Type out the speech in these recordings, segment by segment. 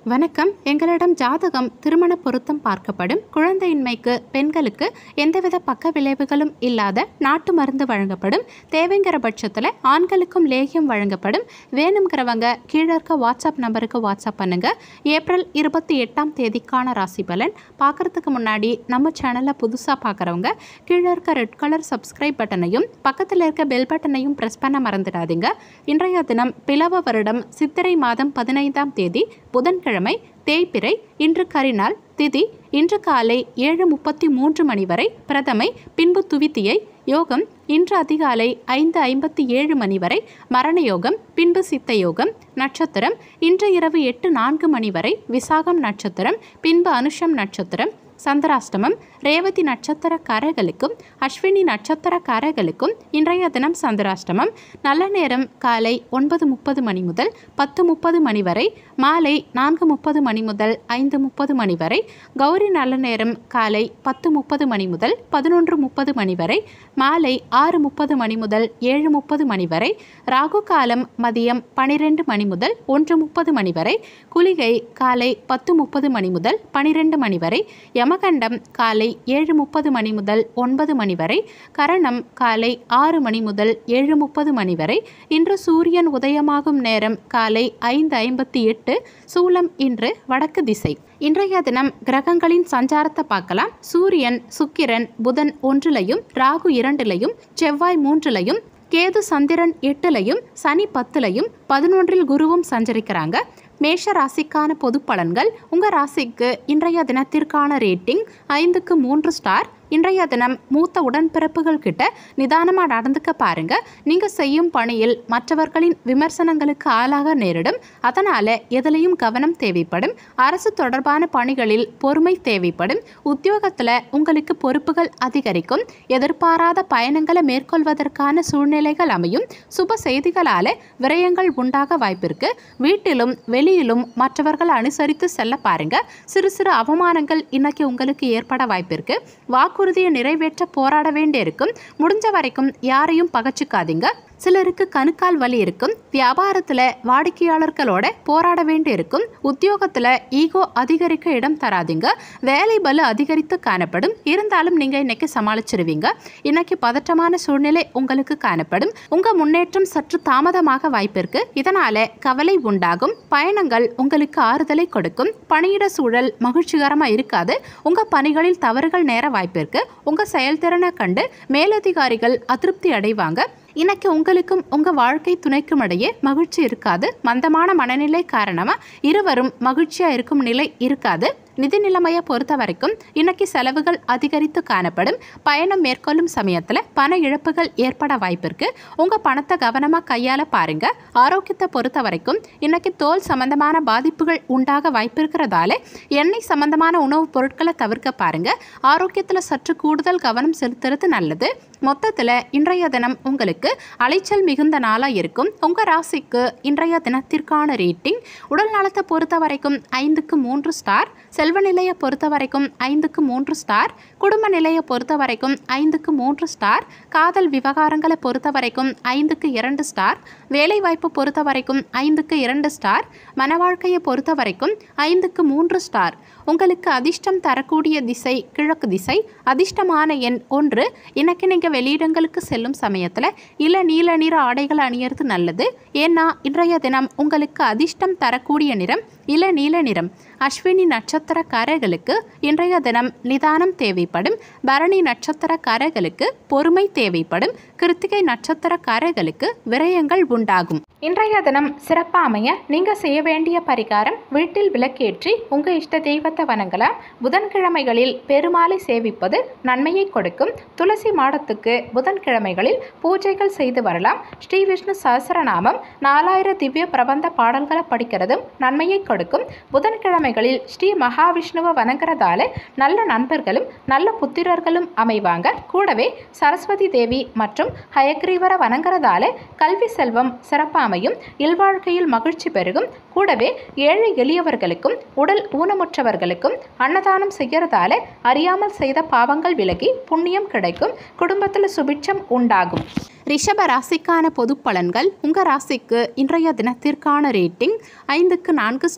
வணக்கம் எங்களிடம் ஜாதகம் திருமண பொருத்தம் பார்க்கப்படும் குழந்தையின்மைக்கு பெண்களுக்கு எந்தவித பக்க விளைவுகளும் இல்லாத நாட்டு மருந்து வழங்கப்படும் தேவைங்கிற பட்சத்தில் ஆண்களுக்கும் லேகியம் வழங்கப்படும் வேணுங்கிறவங்க கீழே இருக்க வாட்ஸ்அப் நம்பருக்கு வாட்ஸ்அப் பண்ணுங்க ஏப்ரல் இருபத்தி எட்டாம் தேதிக்கான ராசி பலன் பார்க்கறதுக்கு முன்னாடி நம்ம சேனலை புதுசாக பார்க்குறவங்க கீழே இருக்க ரெட் கலர் சப்ஸ்கிரைப் பட்டனையும் பக்கத்தில் இருக்க பெல் பட்டனையும் ப்ரெஸ் பண்ண மறந்துடாதீங்க இன்றைய தினம் பிளவ வருடம் சித்திரை மாதம் பதினைந்தாம் தேதி புதன்கிழமை தேய்பிறை இன்று கரிநாள் திதி இன்று காலை ஏழு முப்பத்தி மூன்று மணி வரை பிரதமை பின்பு துவித்தியை யோகம் இன்று அதிகாலை ஐந்து ஐம்பத்தி ஏழு மணி வரை மரண யோகம் பின்பு சித்த யோகம் நட்சத்திரம் இன்று இரவு எட்டு நான்கு மணி வரை விசாகம் நட்சத்திரம் பின்பு அனுஷம் நட்சத்திரம் சந்திராஷ்டமம் ரேவதி நட்சத்திரக்காரர்களுக்கும் அஸ்வினி நட்சத்திரக்காரர்களுக்கும் இன்றைய தினம் சந்திராஷ்டமம் நல்ல நேரம் காலை ஒன்பது முப்பது மணி முதல் பத்து முப்பது மணி வரை மாலை நான்கு முப்பது மணி முதல் ஐந்து முப்பது மணி வரை கௌரி நல்ல நேரம் காலை பத்து முப்பது மணி முதல் பதினொன்று முப்பது மணி வரை மாலை ஆறு முப்பது மணி முதல் ஏழு முப்பது மணி வரை ராகு காலம் மதியம் பனிரெண்டு மணி முதல் ஒன்று முப்பது மணி வரை குளிகை காலை பத்து முப்பது மணி முதல் பனிரெண்டு மணி வரை யமகண்டம் காலை ஏழு முப்பது மணி முதல் ஒன்பது மணி வரை கரணம் காலை ஆறு மணி முதல் ஏழு முப்பது மணி வரை இன்று சூரியன் உதயமாகும் நேரம் காலை ஐந்து ஐம்பத்தி எட்டு சூலம் இன்று வடக்கு திசை இன்றைய தினம் கிரகங்களின் சஞ்சாரத்தை பார்க்கலாம் சூரியன் சுக்கிரன் புதன் ஒன்றிலையும் ராகு இரண்டிலையும் செவ்வாய் மூன்றிலையும் கேது சந்திரன் எட்டுலையும் சனி பத்துலையும் பதினொன்றில் குருவும் சஞ்சரிக்கிறாங்க மேஷ ராசிக்கான பொது பலன்கள் உங்கள் ராசிக்கு இன்றைய தினத்திற்கான ரேட்டிங் ஐந்துக்கு மூன்று ஸ்டார் இன்றைய தினம் மூத்த உடன்பிறப்புகள் கிட்ட நிதானமாக நடந்துக்க பாருங்க நீங்கள் செய்யும் பணியில் மற்றவர்களின் விமர்சனங்களுக்கு ஆளாக நேரிடும் அதனால் எதிலையும் கவனம் தேவைப்படும் அரசு தொடர்பான பணிகளில் பொறுமை தேவைப்படும் உத்தியோகத்தில் உங்களுக்கு பொறுப்புகள் அதிகரிக்கும் எதிர்பாராத பயணங்களை மேற்கொள்வதற்கான சூழ்நிலைகள் அமையும் சுப செய்திகளால் விரயங்கள் உண்டாக வாய்ப்பிருக்கு வீட்டிலும் வெளியிலும் மற்றவர்கள் அனுசரித்து செல்ல பாருங்க சிறு சிறு அவமானங்கள் இன்னைக்கு உங்களுக்கு ஏற்பட வாய்ப்பிருக்கு வாக்குறுதியை நிறைவேற்ற போராட வேண்டியிருக்கும் முடிஞ்ச வரைக்கும் யாரையும் பகச்சுக்காதீங்க சிலருக்கு கணுக்கால் வலி இருக்கும் வியாபாரத்தில் வாடிக்கையாளர்களோட போராட வேண்டியிருக்கும் உத்தியோகத்தில் ஈகோ அதிகரிக்க இடம் தராதீங்க வேலை பலு அதிகரித்து காணப்படும் இருந்தாலும் நீங்கள் இன்னைக்கு சமாளிச்சிருவீங்க இன்னைக்கு பதற்றமான சூழ்நிலை உங்களுக்கு காணப்படும் உங்கள் முன்னேற்றம் சற்று தாமதமாக வாய்ப்பிருக்கு இதனால கவலை உண்டாகும் பயணங்கள் உங்களுக்கு ஆறுதலை கொடுக்கும் பணியிட சூழல் மகிழ்ச்சிகரமாக இருக்காது உங்கள் பணிகளில் தவறுகள் நேர வாய்ப்பிருக்கு உங்கள் செயல்திறனை கண்டு மேலதிகாரிகள் அதிருப்தி அடைவாங்க இன்னைக்கு உங்களுக்கும் உங்கள் வாழ்க்கை துணைக்கும் இடையே மகிழ்ச்சி இருக்காது மந்தமான மனநிலை காரணமாக இருவரும் மகிழ்ச்சியாக இருக்கும் நிலை இருக்காது நிதி நிலைமையை பொறுத்த வரைக்கும் இன்னைக்கு செலவுகள் அதிகரித்து காணப்படும் பயணம் மேற்கொள்ளும் சமயத்தில் பண இழப்புகள் ஏற்பட வாய்ப்பிருக்கு உங்கள் பணத்தை கவனமாக கையாள பாருங்க ஆரோக்கியத்தை பொறுத்த வரைக்கும் இன்னைக்கு தோல் சம்பந்தமான பாதிப்புகள் உண்டாக வாய்ப்பிருக்கிறதால எண்ணெய் சம்பந்தமான உணவுப் பொருட்களை தவிர்க்க பாருங்க ஆரோக்கியத்தில் சற்று கூடுதல் கவனம் செலுத்துறது நல்லது மொத்தத்தில் இன்றைய தினம் உங்களுக்கு அலைச்சல் மிகுந்த நாளாக இருக்கும் உங்கள் ராசிக்கு இன்றைய தினத்திற்கான ரேட்டிங் உடல் நலத்தை பொறுத்த வரைக்கும் ஐந்துக்கு மூன்று ஸ்டார் செல்வ நிலையை பொறுத்த வரைக்கும் ஐந்துக்கு மூன்று ஸ்டார் குடும்ப நிலையை பொறுத்த வரைக்கும் ஐந்துக்கு மூன்று ஸ்டார் காதல் விவகாரங்களை பொறுத்த வரைக்கும் ஐந்துக்கு இரண்டு ஸ்டார் வேலைவாய்ப்பு பொறுத்த வரைக்கும் ஐந்துக்கு இரண்டு ஸ்டார் மன வாழ்க்கையை பொறுத்த வரைக்கும் ஐந்துக்கு மூன்று ஸ்டார் உங்களுக்கு அதிர்ஷ்டம் தரக்கூடிய திசை கிழக்கு திசை அதிர்ஷ்டமான எண் ஒன்று இன்னைக்கு நீங்கள் வெளியிடங்களுக்கு செல்லும் சமயத்தில் இள நீல நிற ஆடைகளை அணியறது நல்லது ஏன்னா இன்றைய தினம் உங்களுக்கு அதிர்ஷ்டம் தரக்கூடிய நிறம் இள நீல நிறம் அஸ்வினி நட்சத்திரக்காரர்களுக்கு இன்றைய தினம் நிதானம் தேவைப்படும் பரணி நட்சத்திரக்காரர்களுக்கு பொறுமை தேவைப்படும் கிருத்திகை நட்சத்திரக்காரர்களுக்கு விரயங்கள் உண்டாகும் இன்றைய தினம் சிறப்பாக அமைய நீங்கள் செய்ய வேண்டிய பரிகாரம் வீட்டில் விளக்கேற்றி உங்கள் இஷ்ட தெய்வத்தை வணங்கலாம் புதன்கிழமைகளில் பெருமாளை சேவிப்பது நன்மையை கொடுக்கும் துளசி மாடத்துக்கு புதன்கிழமைகளில் பூஜைகள் செய்து வரலாம் ஸ்ரீ விஷ்ணு சஹஸ்ரநாமம் நாலாயிர திவ்ய பிரபந்த பாடல்களை படிக்கிறதும் நன்மையை கொடுக்கும் புதன்கிழமைகளில் ஸ்ரீ மகாவிஷ்ணுவை வணங்குறதால நல்ல நண்பர்களும் நல்ல புத்திரர்களும் அமைவாங்க கூடவே சரஸ்வதி தேவி மற்றும் ஹயக்ரீவரை வணங்குறதால கல்வி செல்வம் சிறப்பாக அமையும் இல்வாழ்க்கையில் மகிழ்ச்சி பெருகும் கூடவே ஏழை எளியவர்களுக்கும் உடல் ஊனமுற்றவர்களுக்கும் அன்னதானம் செய்யறதால அறியாமல் செய்த பாவங்கள் விலகி புண்ணியம் கிடைக்கும் குடும்பத்தில் சுபிட்சம் உண்டாகும் ரிஷப ராசிக்கான பொது பலன்கள் உங்கள் ராசிக்கு இன்றைய தினத்திற்கான ரேட்டிங் ஐந்துக்கு நான்கு ஸ்டார்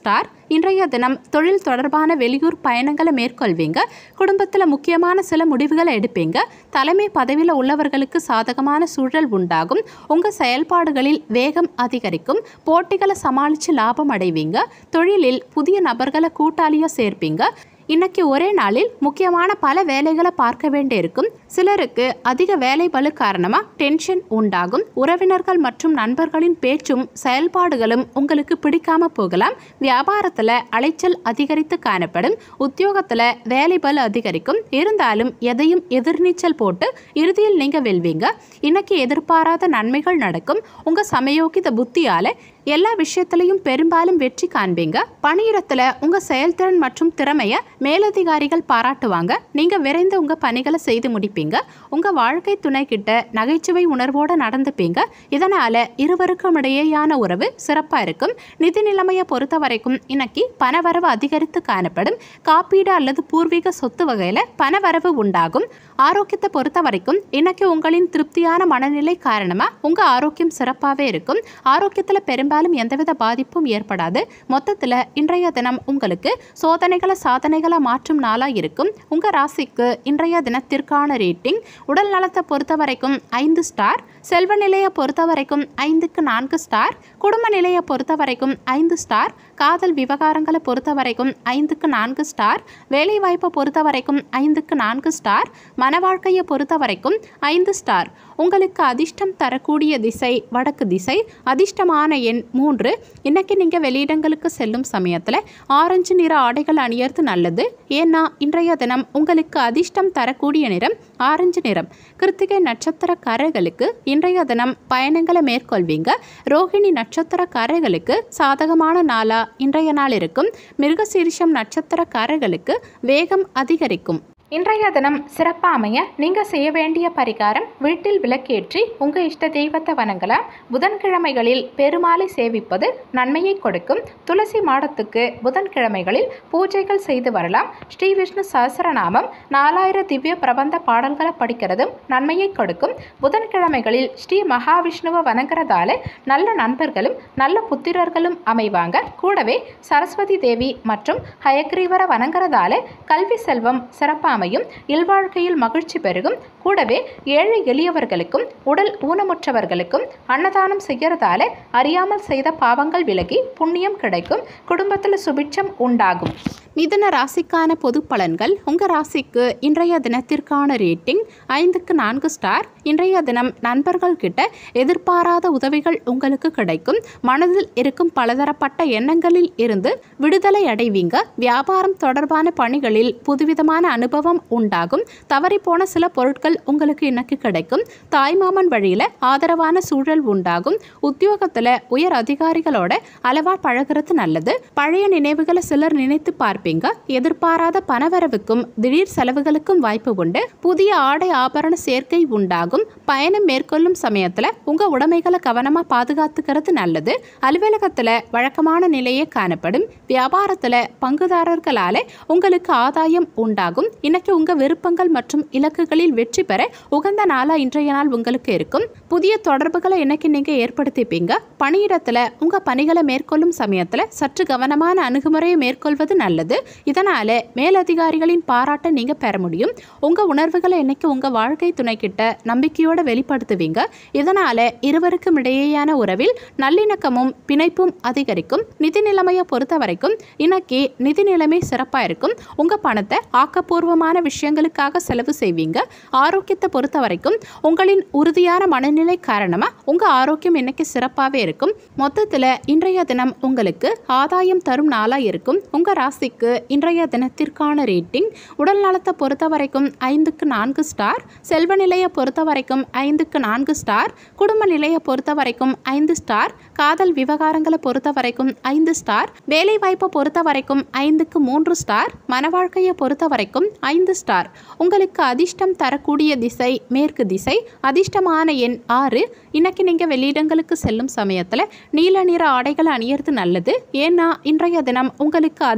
ஸ்டார் இன்றைய தினம் தொழில் தொடர்பான வெளியூர் பயணங்களை மேற்கொள்வீங்க குடும்பத்தில் முக்கியமான சில முடிவுகளை எடுப்பீங்க தலைமை பதவியில் உள்ளவர்களுக்கு சாதகமான சூழல் உண்டாகும் உங்கள் செயல்பாடுகளில் வேகம் அதிகரிக்கும் போட்டிகளை சமாளித்து லாபம் அடைவீங்க தொழிலில் புதிய நபர்களை கூட்டாளியாக சேர்ப்பீங்க இன்னைக்கு ஒரே நாளில் முக்கியமான பல வேலைகளை பார்க்க வேண்டியிருக்கும் சிலருக்கு அதிக வேலை பளு காரணமாக டென்ஷன் உண்டாகும் உறவினர்கள் மற்றும் நண்பர்களின் பேச்சும் செயல்பாடுகளும் உங்களுக்கு பிடிக்காம போகலாம் வியாபாரத்தில் அலைச்சல் அதிகரித்து காணப்படும் உத்தியோகத்தில் வேலை பளு அதிகரிக்கும் இருந்தாலும் எதையும் எதிர்நீச்சல் போட்டு இறுதியில் நீங்கள் வெல்வீங்க இன்னைக்கு எதிர்பாராத நன்மைகள் நடக்கும் உங்கள் சமயோகித புத்தியால் எல்லா விஷயத்திலையும் பெரும்பாலும் வெற்றி காண்பீங்க பணியிடத்தில் உங்கள் செயல்திறன் மற்றும் திறமையை மேலதிகாரிகள் பாராட்டுவாங்க நீங்கள் விரைந்து உங்கள் பணிகளை செய்து முடிப்பீங்க உங்கள் வாழ்க்கை துணை கிட்ட நகைச்சுவை உணர்வோடு நடந்துப்பீங்க இதனால் இருவருக்கும் இடையேயான உறவு சிறப்பாக இருக்கும் நிதி நிலைமையை பொறுத்த வரைக்கும் இன்னைக்கு பணவரவு அதிகரித்து காணப்படும் காப்பீடு அல்லது பூர்வீக சொத்து வகையில் பணவரவு உண்டாகும் ஆரோக்கியத்தை பொறுத்த வரைக்கும் இன்னைக்கு உங்களின் திருப்தியான மனநிலை காரணமாக உங்கள் ஆரோக்கியம் சிறப்பாகவே இருக்கும் ஆரோக்கியத்தில் பெரும்பாலும் எந்தவித பாதிப்பும் ஏற்படாது மொத்தத்தில் இன்றைய தினம் உங்களுக்கு சோதனைகளை சாதனைகளை மாற்றும் நாளாக இருக்கும் உங்கள் ராசிக்கு இன்றைய தினத்திற்கான ரேட்டிங் உடல் நலத்தை பொறுத்த வரைக்கும் ஐந்து ஸ்டார் செல்வ நிலையை பொறுத்த வரைக்கும் ஐந்துக்கு நான்கு ஸ்டார் குடும்ப நிலையை பொறுத்த வரைக்கும் ஐந்து ஸ்டார் காதல் விவகாரங்களை பொறுத்த வரைக்கும் ஐந்துக்கு நான்கு ஸ்டார் வேலைவாய்ப்பை பொறுத்த வரைக்கும் ஐந்துக்கு நான்கு ஸ்டார் மன வாழ்க்கையை பொறுத்த வரைக்கும் ஐந்து ஸ்டார் உங்களுக்கு அதிர்ஷ்டம் தரக்கூடிய திசை வடக்கு திசை அதிர்ஷ்டமான எண் மூன்று இன்னைக்கு நீங்கள் வெளியிடங்களுக்கு செல்லும் சமயத்தில் ஆரஞ்சு நிற ஆடைகள் அணியறது நல்லது ஏன்னா இன்றைய தினம் உங்களுக்கு அதிர்ஷ்டம் தரக்கூடிய நிறம் ஆரஞ்சு நிறம் கிருத்திகை நட்சத்திரக்காரர்களுக்கு இன்றைய தினம் பயணங்களை மேற்கொள்வீங்க ரோஹிணி நட்சத்திரக்காரர்களுக்கு சாதகமான நாளா இன்றைய நாள் இருக்கும் மிருகசீரிஷம் நட்சத்திரக்காரர்களுக்கு வேகம் அதிகரிக்கும் இன்றைய தினம் சிறப்பாக அமைய நீங்கள் செய்ய வேண்டிய பரிகாரம் வீட்டில் விளக்கேற்றி உங்கள் இஷ்ட தெய்வத்தை வணங்கலாம் புதன்கிழமைகளில் பெருமாளை சேவிப்பது நன்மையை கொடுக்கும் துளசி மாடத்துக்கு புதன்கிழமைகளில் பூஜைகள் செய்து வரலாம் ஸ்ரீ விஷ்ணு சஹஸ்ரநாமம் நாலாயிர திவ்ய பிரபந்த பாடல்களை படிக்கிறதும் நன்மையை கொடுக்கும் புதன்கிழமைகளில் ஸ்ரீ மகாவிஷ்ணுவை வணங்குறதால நல்ல நண்பர்களும் நல்ல புத்திரர்களும் அமைவாங்க கூடவே சரஸ்வதி தேவி மற்றும் ஹயக்ரீவரை வணங்குறதால கல்வி செல்வம் சிறப்பாக அமையும் இல்வாழ்க்கையில் மகிழ்ச்சி பெருகும் கூடவே ஏழை எளியவர்களுக்கும் உடல் ஊனமுற்றவர்களுக்கும் அன்னதானம் செய்யறதால அறியாமல் செய்த பாவங்கள் விலகி புண்ணியம் கிடைக்கும் குடும்பத்தில் சுபிட்சம் உண்டாகும் மிதுன ராசிக்கான பொது பலன்கள் உங்கள் ராசிக்கு இன்றைய தினத்திற்கான ரேட்டிங் ஐந்துக்கு நான்கு ஸ்டார் இன்றைய தினம் நண்பர்கள் கிட்ட எதிர்பாராத உதவிகள் உங்களுக்கு கிடைக்கும் மனதில் இருக்கும் பலதரப்பட்ட எண்ணங்களில் இருந்து விடுதலை அடைவீங்க வியாபாரம் தொடர்பான பணிகளில் புதுவிதமான அனுபவம் உண்டாகும் தவறிப்போன சில பொருட்கள் உங்களுக்கு இன்னைக்கு கிடைக்கும் தாய்மாமன் வழியில் ஆதரவான சூழல் உண்டாகும் உத்தியோகத்தில் உயர் அதிகாரிகளோட அளவா பழகிறது நல்லது பழைய நினைவுகளை சிலர் நினைத்து பார்ப்பீங்க எதிர்பாராத பணவரவுக்கும் திடீர் செலவுகளுக்கும் வாய்ப்பு உண்டு புதிய ஆடை ஆபரண சேர்க்கை உண்டாகும் பயணம் மேற்கொள்ளும் சமயத்தில் உங்க உடைமைகளை கவனமா பாதுகாத்துக்கிறது நல்லது அலுவலகத்தில் வழக்கமான நிலையே காணப்படும் வியாபாரத்தில் பங்குதாரர்களால உங்களுக்கு ஆதாயம் உண்டாகும் இன்னைக்கு உங்க விருப்பங்கள் மற்றும் இலக்குகளில் வெற்றி பெற உகந்த நாளா இன்றைய நாள் உங்களுக்கு இருக்கும் புதிய தொடர்புகளை இன்னைக்கு நீங்க ஏற்படுத்திப்பீங்க பணியிடத்துல உங்க பணிகளை மேற்கொள்ளும் சமயத்துல சற்று கவனமான அணுகுமுறையை மேற்கொள்வது நல்லது இதனால மேலதிகாரிகளின் பாராட்டை நீங்க பெற முடியும் உங்க உணர்வுகளை இன்னைக்கு உங்க வாழ்க்கை துணை கிட்ட நம்பிக்கையோட வெளிப்படுத்துவீங்க இதனால இருவருக்கும் இடையேயான உறவில் நல்லிணக்கமும் பிணைப்பும் அதிகரிக்கும் நிதி நிலைமையை பொறுத்த வரைக்கும் இன்னைக்கு நிதி நிலைமை சிறப்பாக இருக்கும் உங்க பணத்தை ஆக்கப்பூர்வமான விஷயங்களுக்காக செலவு செய்வீங்க ஆரோக்கியத்தை பொறுத்த வரைக்கும் உங்களின் உறுதியான மனநிலை காரணமாக உங்க ஆரோக்கியம் இன்னைக்கு சிறப்பாகவே இருக்கும் மொத்தத்தில் இன்றைய தினம் உங்களுக்கு ஆதாயம் தரும் நாளாக இருக்கும் உங்க ராசிக்கு இன்றைய தினத்திற்கான ரேட்டிங் உடல் நலத்தை பொறுத்த வரைக்கும் ஐந்துக்கு நான்கு ஸ்டார் செல்வ நிலையை பொறுத்த வரைக்கும் ஐந்துக்கு நான்கு ஸ்டார் குடும்ப நிலையை பொறுத்த வரைக்கும் ஐந்து ஸ்டார் காதல் விவகாரங்களை பொறுத்த வரைக்கும் ஐந்து ஸ்டார் வேலை வாய்ப்பை பொறுத்த வரைக்கும் ஐந்துக்கு மூன்று ஸ்டார் மன வாழ்க்கையை பொறுத்த வரைக்கும் ஐந்து ஸ்டார் உங்களுக்கு அதிர்ஷ்டம் தரக்கூடிய திசை மேற்கு திசை அதிர்ஷ்டமான எண் ஆறு இன்னைக்கு நீங்கள் வெளியிடங்களுக்கு செல்லும் சமயத்தில் நீல நிற ஆடைகளை அணியறது நல்லது ஏன்னா இன்றைய தினம் உங்களுக்கு அதிர்ஷ்டம் தர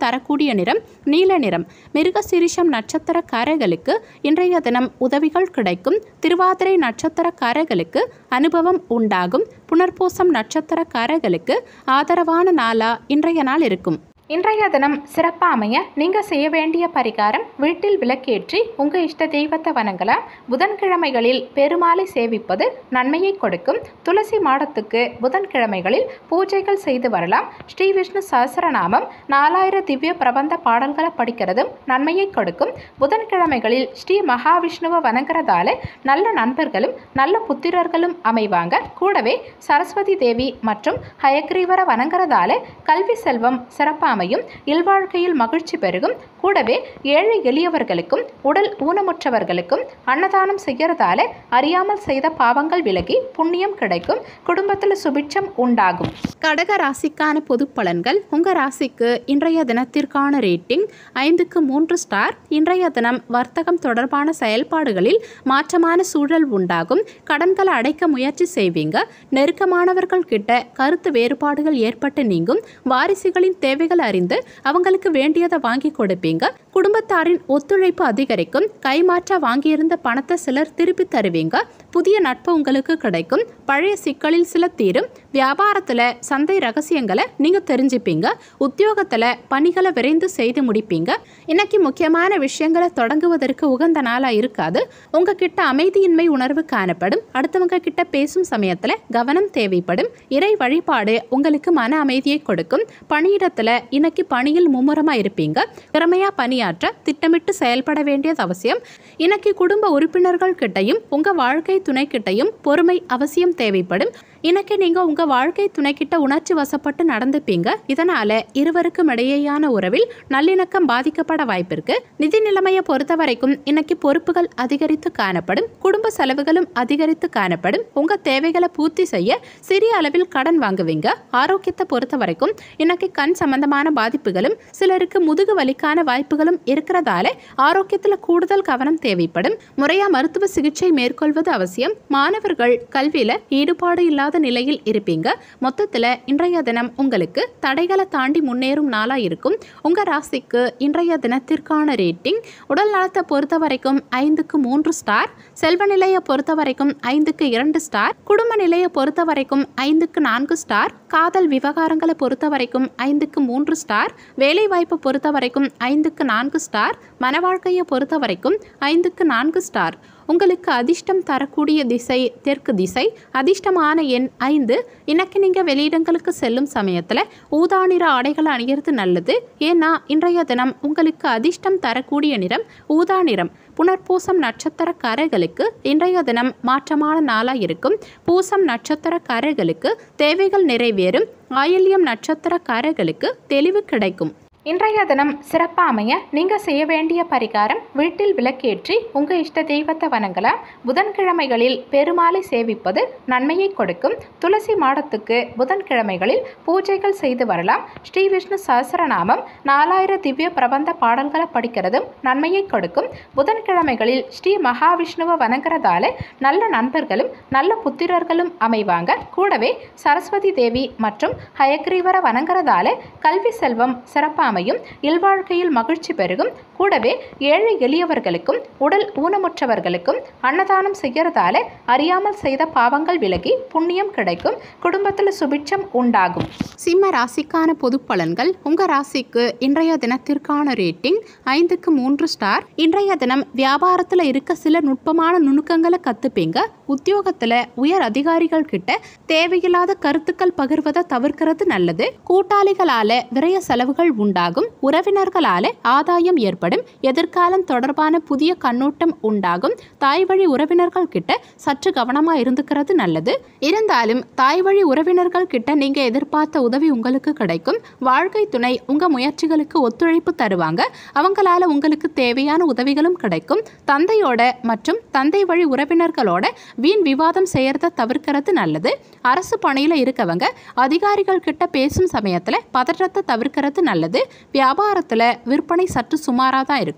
தரக்கூடிய நிறம் நீல நிறம் மிருகசிரிஷம் நட்சத்திரக்காரர்களுக்கு இன்றைய தினம் உதவிகள் கிடைக்கும் திருவாதிரை நட்சத்திரக்காரர்களுக்கு அனுபவம் உண்டாகும் புனர்பூசம் நட்சத்திரக்காரர்களுக்கு ஆதரவான நாளா இன்றைய நாள் இருக்கும் இன்றைய தினம் சிறப்பாக அமைய நீங்கள் செய்ய வேண்டிய பரிகாரம் வீட்டில் விளக்கேற்றி உங்கள் இஷ்ட தெய்வத்தை வணங்கலாம் புதன்கிழமைகளில் பெருமாளை சேவிப்பது நன்மையை கொடுக்கும் துளசி மாடத்துக்கு புதன்கிழமைகளில் பூஜைகள் செய்து வரலாம் ஸ்ரீ விஷ்ணு சஹஸ்ரநாமம் நாலாயிர திவ்ய பிரபந்த பாடல்களை படிக்கிறதும் நன்மையை கொடுக்கும் புதன்கிழமைகளில் ஸ்ரீ மகாவிஷ்ணுவை வணங்குறதால நல்ல நண்பர்களும் நல்ல புத்திரர்களும் அமைவாங்க கூடவே சரஸ்வதி தேவி மற்றும் ஹயக்ரீவரை வணங்குறதால கல்வி செல்வம் சிறப்பாக அமையும் இல்வாழ்க்கையில் மகிழ்ச்சி பெருகும் கூடவே ஏழை எளியவர்களுக்கும் உடல் ஊனமுற்றவர்களுக்கும் அன்னதானம் செய்யறதால அறியாமல் செய்த பாவங்கள் விலகி புண்ணியம் கிடைக்கும் குடும்பத்தில் சுபிட்சம் உண்டாகும் கடக ராசிக்கான பொது பலன்கள் உங்கள் ராசிக்கு இன்றைய தினத்திற்கான ரேட்டிங் ஐந்துக்கு மூன்று ஸ்டார் இன்றைய தினம் வர்த்தகம் தொடர்பான செயல்பாடுகளில் மாற்றமான சூழல் உண்டாகும் கடன்களை அடைக்க முயற்சி செய்வீங்க நெருக்கமானவர்கள் கிட்ட கருத்து வேறுபாடுகள் ஏற்பட்டு நீங்கும் வாரிசுகளின் தேவைகள் அறிந்து அவங்களுக்கு வேண்டியதை வாங்கி கொடுப்பீங்க குடும்பத்தாரின் ஒத்துழைப்பு அதிகரிக்கும் கைமாற்றா வாங்கியிருந்த பணத்தை சிலர் திருப்பி தருவீங்க புதிய நட்பு உங்களுக்கு கிடைக்கும் பழைய சிக்கலில் சில தீரும் வியாபாரத்தில் சந்தை ரகசியங்களை நீங்கள் தெரிஞ்சுப்பீங்க உத்தியோகத்தில் பணிகளை விரைந்து செய்து முடிப்பீங்க இன்னைக்கு முக்கியமான விஷயங்களை தொடங்குவதற்கு உகந்த நாளாக இருக்காது உங்ககிட்ட அமைதியின்மை உணர்வு காணப்படும் அடுத்தவங்க கிட்ட பேசும் சமயத்தில் கவனம் தேவைப்படும் இறை வழிபாடு உங்களுக்கு மன அமைதியை கொடுக்கும் பணியிடத்தில் இன்னைக்கு பணியில் மும்முரமாக இருப்பீங்க திறமையாக பணியாற்ற திட்டமிட்டு செயல்பட வேண்டியது அவசியம் இன்னைக்கு குடும்ப உறுப்பினர்கள் கிட்டையும் உங்கள் வாழ்க்கை துணை கிட்டையும் பொறுமை அவசியம் தேவைப்படும் இன்னைக்கு நீங்கள் உங்கள் வாழ்க்கை துணைக்கிட்ட உணர்ச்சி வசப்பட்டு நடந்துப்பீங்க இதனால் இருவருக்கும் இடையேயான உறவில் நல்லிணக்கம் பாதிக்கப்பட வாய்ப்பிருக்கு நிதி நிலைமையை பொறுத்த வரைக்கும் இன்னைக்கு பொறுப்புகள் அதிகரித்து காணப்படும் குடும்ப செலவுகளும் அதிகரித்து காணப்படும் உங்கள் தேவைகளை பூர்த்தி செய்ய சிறிய அளவில் கடன் வாங்குவீங்க ஆரோக்கியத்தை பொறுத்த வரைக்கும் இன்னைக்கு கண் சம்பந்தமான பாதிப்புகளும் சிலருக்கு முதுகு வலிக்கான வாய்ப்புகளும் இருக்கிறதால ஆரோக்கியத்தில் கூடுதல் கவனம் தேவைப்படும் முறையா மருத்துவ சிகிச்சை மேற்கொள்வது அவசியம் மாணவர்கள் கல்வியில ஈடுபாடு இல்லாத நிலையில் இருப்பீங்க மொத்தத்தில் இன்றைய தினம் உங்களுக்கு தடைகளை தாண்டி முன்னேறும் நாளா இருக்கும் உங்க ராசிக்கு இன்றைய தினத்திற்கான ரேட்டிங் உடல் நலத்தை பொறுத்த வரைக்கும் ஐந்துக்கு மூன்று ஸ்டார் செல்வ நிலையை பொறுத்த வரைக்கும் ஐந்துக்கு இரண்டு ஸ்டார் குடும்ப நிலையை பொறுத்த வரைக்கும் ஐந்துக்கு நான்கு ஸ்டார் காதல் விவகாரங்களை பொறுத்த வரைக்கும் ஐந்துக்கு மூன்று ஸ்டார் வேலை வாய்ப்பு பொறுத்த வரைக்கும் ஐந்துக்கு நான்கு ஸ்டார் மன வாழ்க்கையை பொறுத்த வரைக்கும் ஐந்துக்கு நான்கு ஸ்டார் உங்களுக்கு அதிர்ஷ்டம் தரக்கூடிய திசை தெற்கு திசை அதிர்ஷ்டமான எண் ஐந்து இன்னைக்கு நீங்கள் வெளியிடங்களுக்கு செல்லும் சமயத்தில் ஊதா நிற ஆடைகளை அணிகிறது நல்லது ஏன்னா இன்றைய தினம் உங்களுக்கு அதிர்ஷ்டம் தரக்கூடிய நிறம் ஊதா நிறம் புனர்பூசம் நட்சத்திரக்காரர்களுக்கு இன்றைய தினம் மாற்றமான நாளாக இருக்கும் பூசம் நட்சத்திரக்காரர்களுக்கு தேவைகள் நிறைவேறும் ஆயில்யம் நட்சத்திரக்காரர்களுக்கு தெளிவு கிடைக்கும் இன்றைய தினம் சிறப்பாக அமைய நீங்கள் செய்ய வேண்டிய பரிகாரம் வீட்டில் விளக்கேற்றி உங்கள் இஷ்ட தெய்வத்தை வணங்கலாம் புதன்கிழமைகளில் பெருமாளை சேவிப்பது நன்மையை கொடுக்கும் துளசி மாடத்துக்கு புதன்கிழமைகளில் பூஜைகள் செய்து வரலாம் ஸ்ரீ விஷ்ணு சஹஸ்ரநாமம் நாலாயிர திவ்ய பிரபந்த பாடல்களை படிக்கிறதும் நன்மையை கொடுக்கும் புதன்கிழமைகளில் ஸ்ரீ மகாவிஷ்ணுவை வணங்குறதால நல்ல நண்பர்களும் நல்ல புத்திரர்களும் அமைவாங்க கூடவே சரஸ்வதி தேவி மற்றும் ஹயக்ரீவரை வணங்குறதால கல்வி செல்வம் சிறப்பாக அமையும் இல்வாழ்க்கையில் மகிழ்ச்சி பெருகும் கூடவே ஏழை எளியவர்களுக்கும் உடல் ஊனமுற்றவர்களுக்கும் அன்னதானம் செய்யறதால அறியாமல் செய்த பாவங்கள் விலகி புண்ணியம் கிடைக்கும் குடும்பத்தில் சுபிட்சம் உண்டாகும் சிம்ம ராசிக்கான பொது பலன்கள் உங்க ராசிக்கு இன்றைய தினத்திற்கான ரேட்டிங் ஐந்துக்கு மூன்று ஸ்டார் இன்றைய தினம் வியாபாரத்தில் இருக்க சில நுட்பமான நுணுக்கங்களை கத்துப்பீங்க உத்தியோகத்தில் உயர் அதிகாரிகள் கிட்ட தேவையில்லாத கருத்துக்கள் பகிர்வதை தவிர்க்கிறது நல்லது கூட்டாளிகளால விரய செலவுகள் உண்டாகும் உறவினர்களால ஆதாயம் ஏற்படும் எதிர்காலம் தொடர்பான புதிய கண்ணோட்டம் உண்டாகும் தாய் வழி உறவினர்கள் கிட்ட சற்று கவனமா இருந்துக்கிறது நல்லது இருந்தாலும் தாய் வழி உறவினர்கள் கிட்ட நீங்க எதிர்பார்த்த உதவி உங்களுக்கு கிடைக்கும் வாழ்க்கை துணை உங்க முயற்சிகளுக்கு ஒத்துழைப்பு தருவாங்க அவங்களால உங்களுக்கு தேவையான உதவிகளும் கிடைக்கும் தந்தையோட மற்றும் தந்தை வழி உறவினர்களோட வீண் விவாதம் செய்யறத தவிர்க்கிறது நல்லது அரசு பணியில இருக்கவங்க அதிகாரிகள் கிட்ட பேசும் சமயத்துல பதற்றத்தை தவிர்க்கிறது நல்லது வியாபாரத்துல விற்பனை சற்று சுமாராக தான் இருக்கும்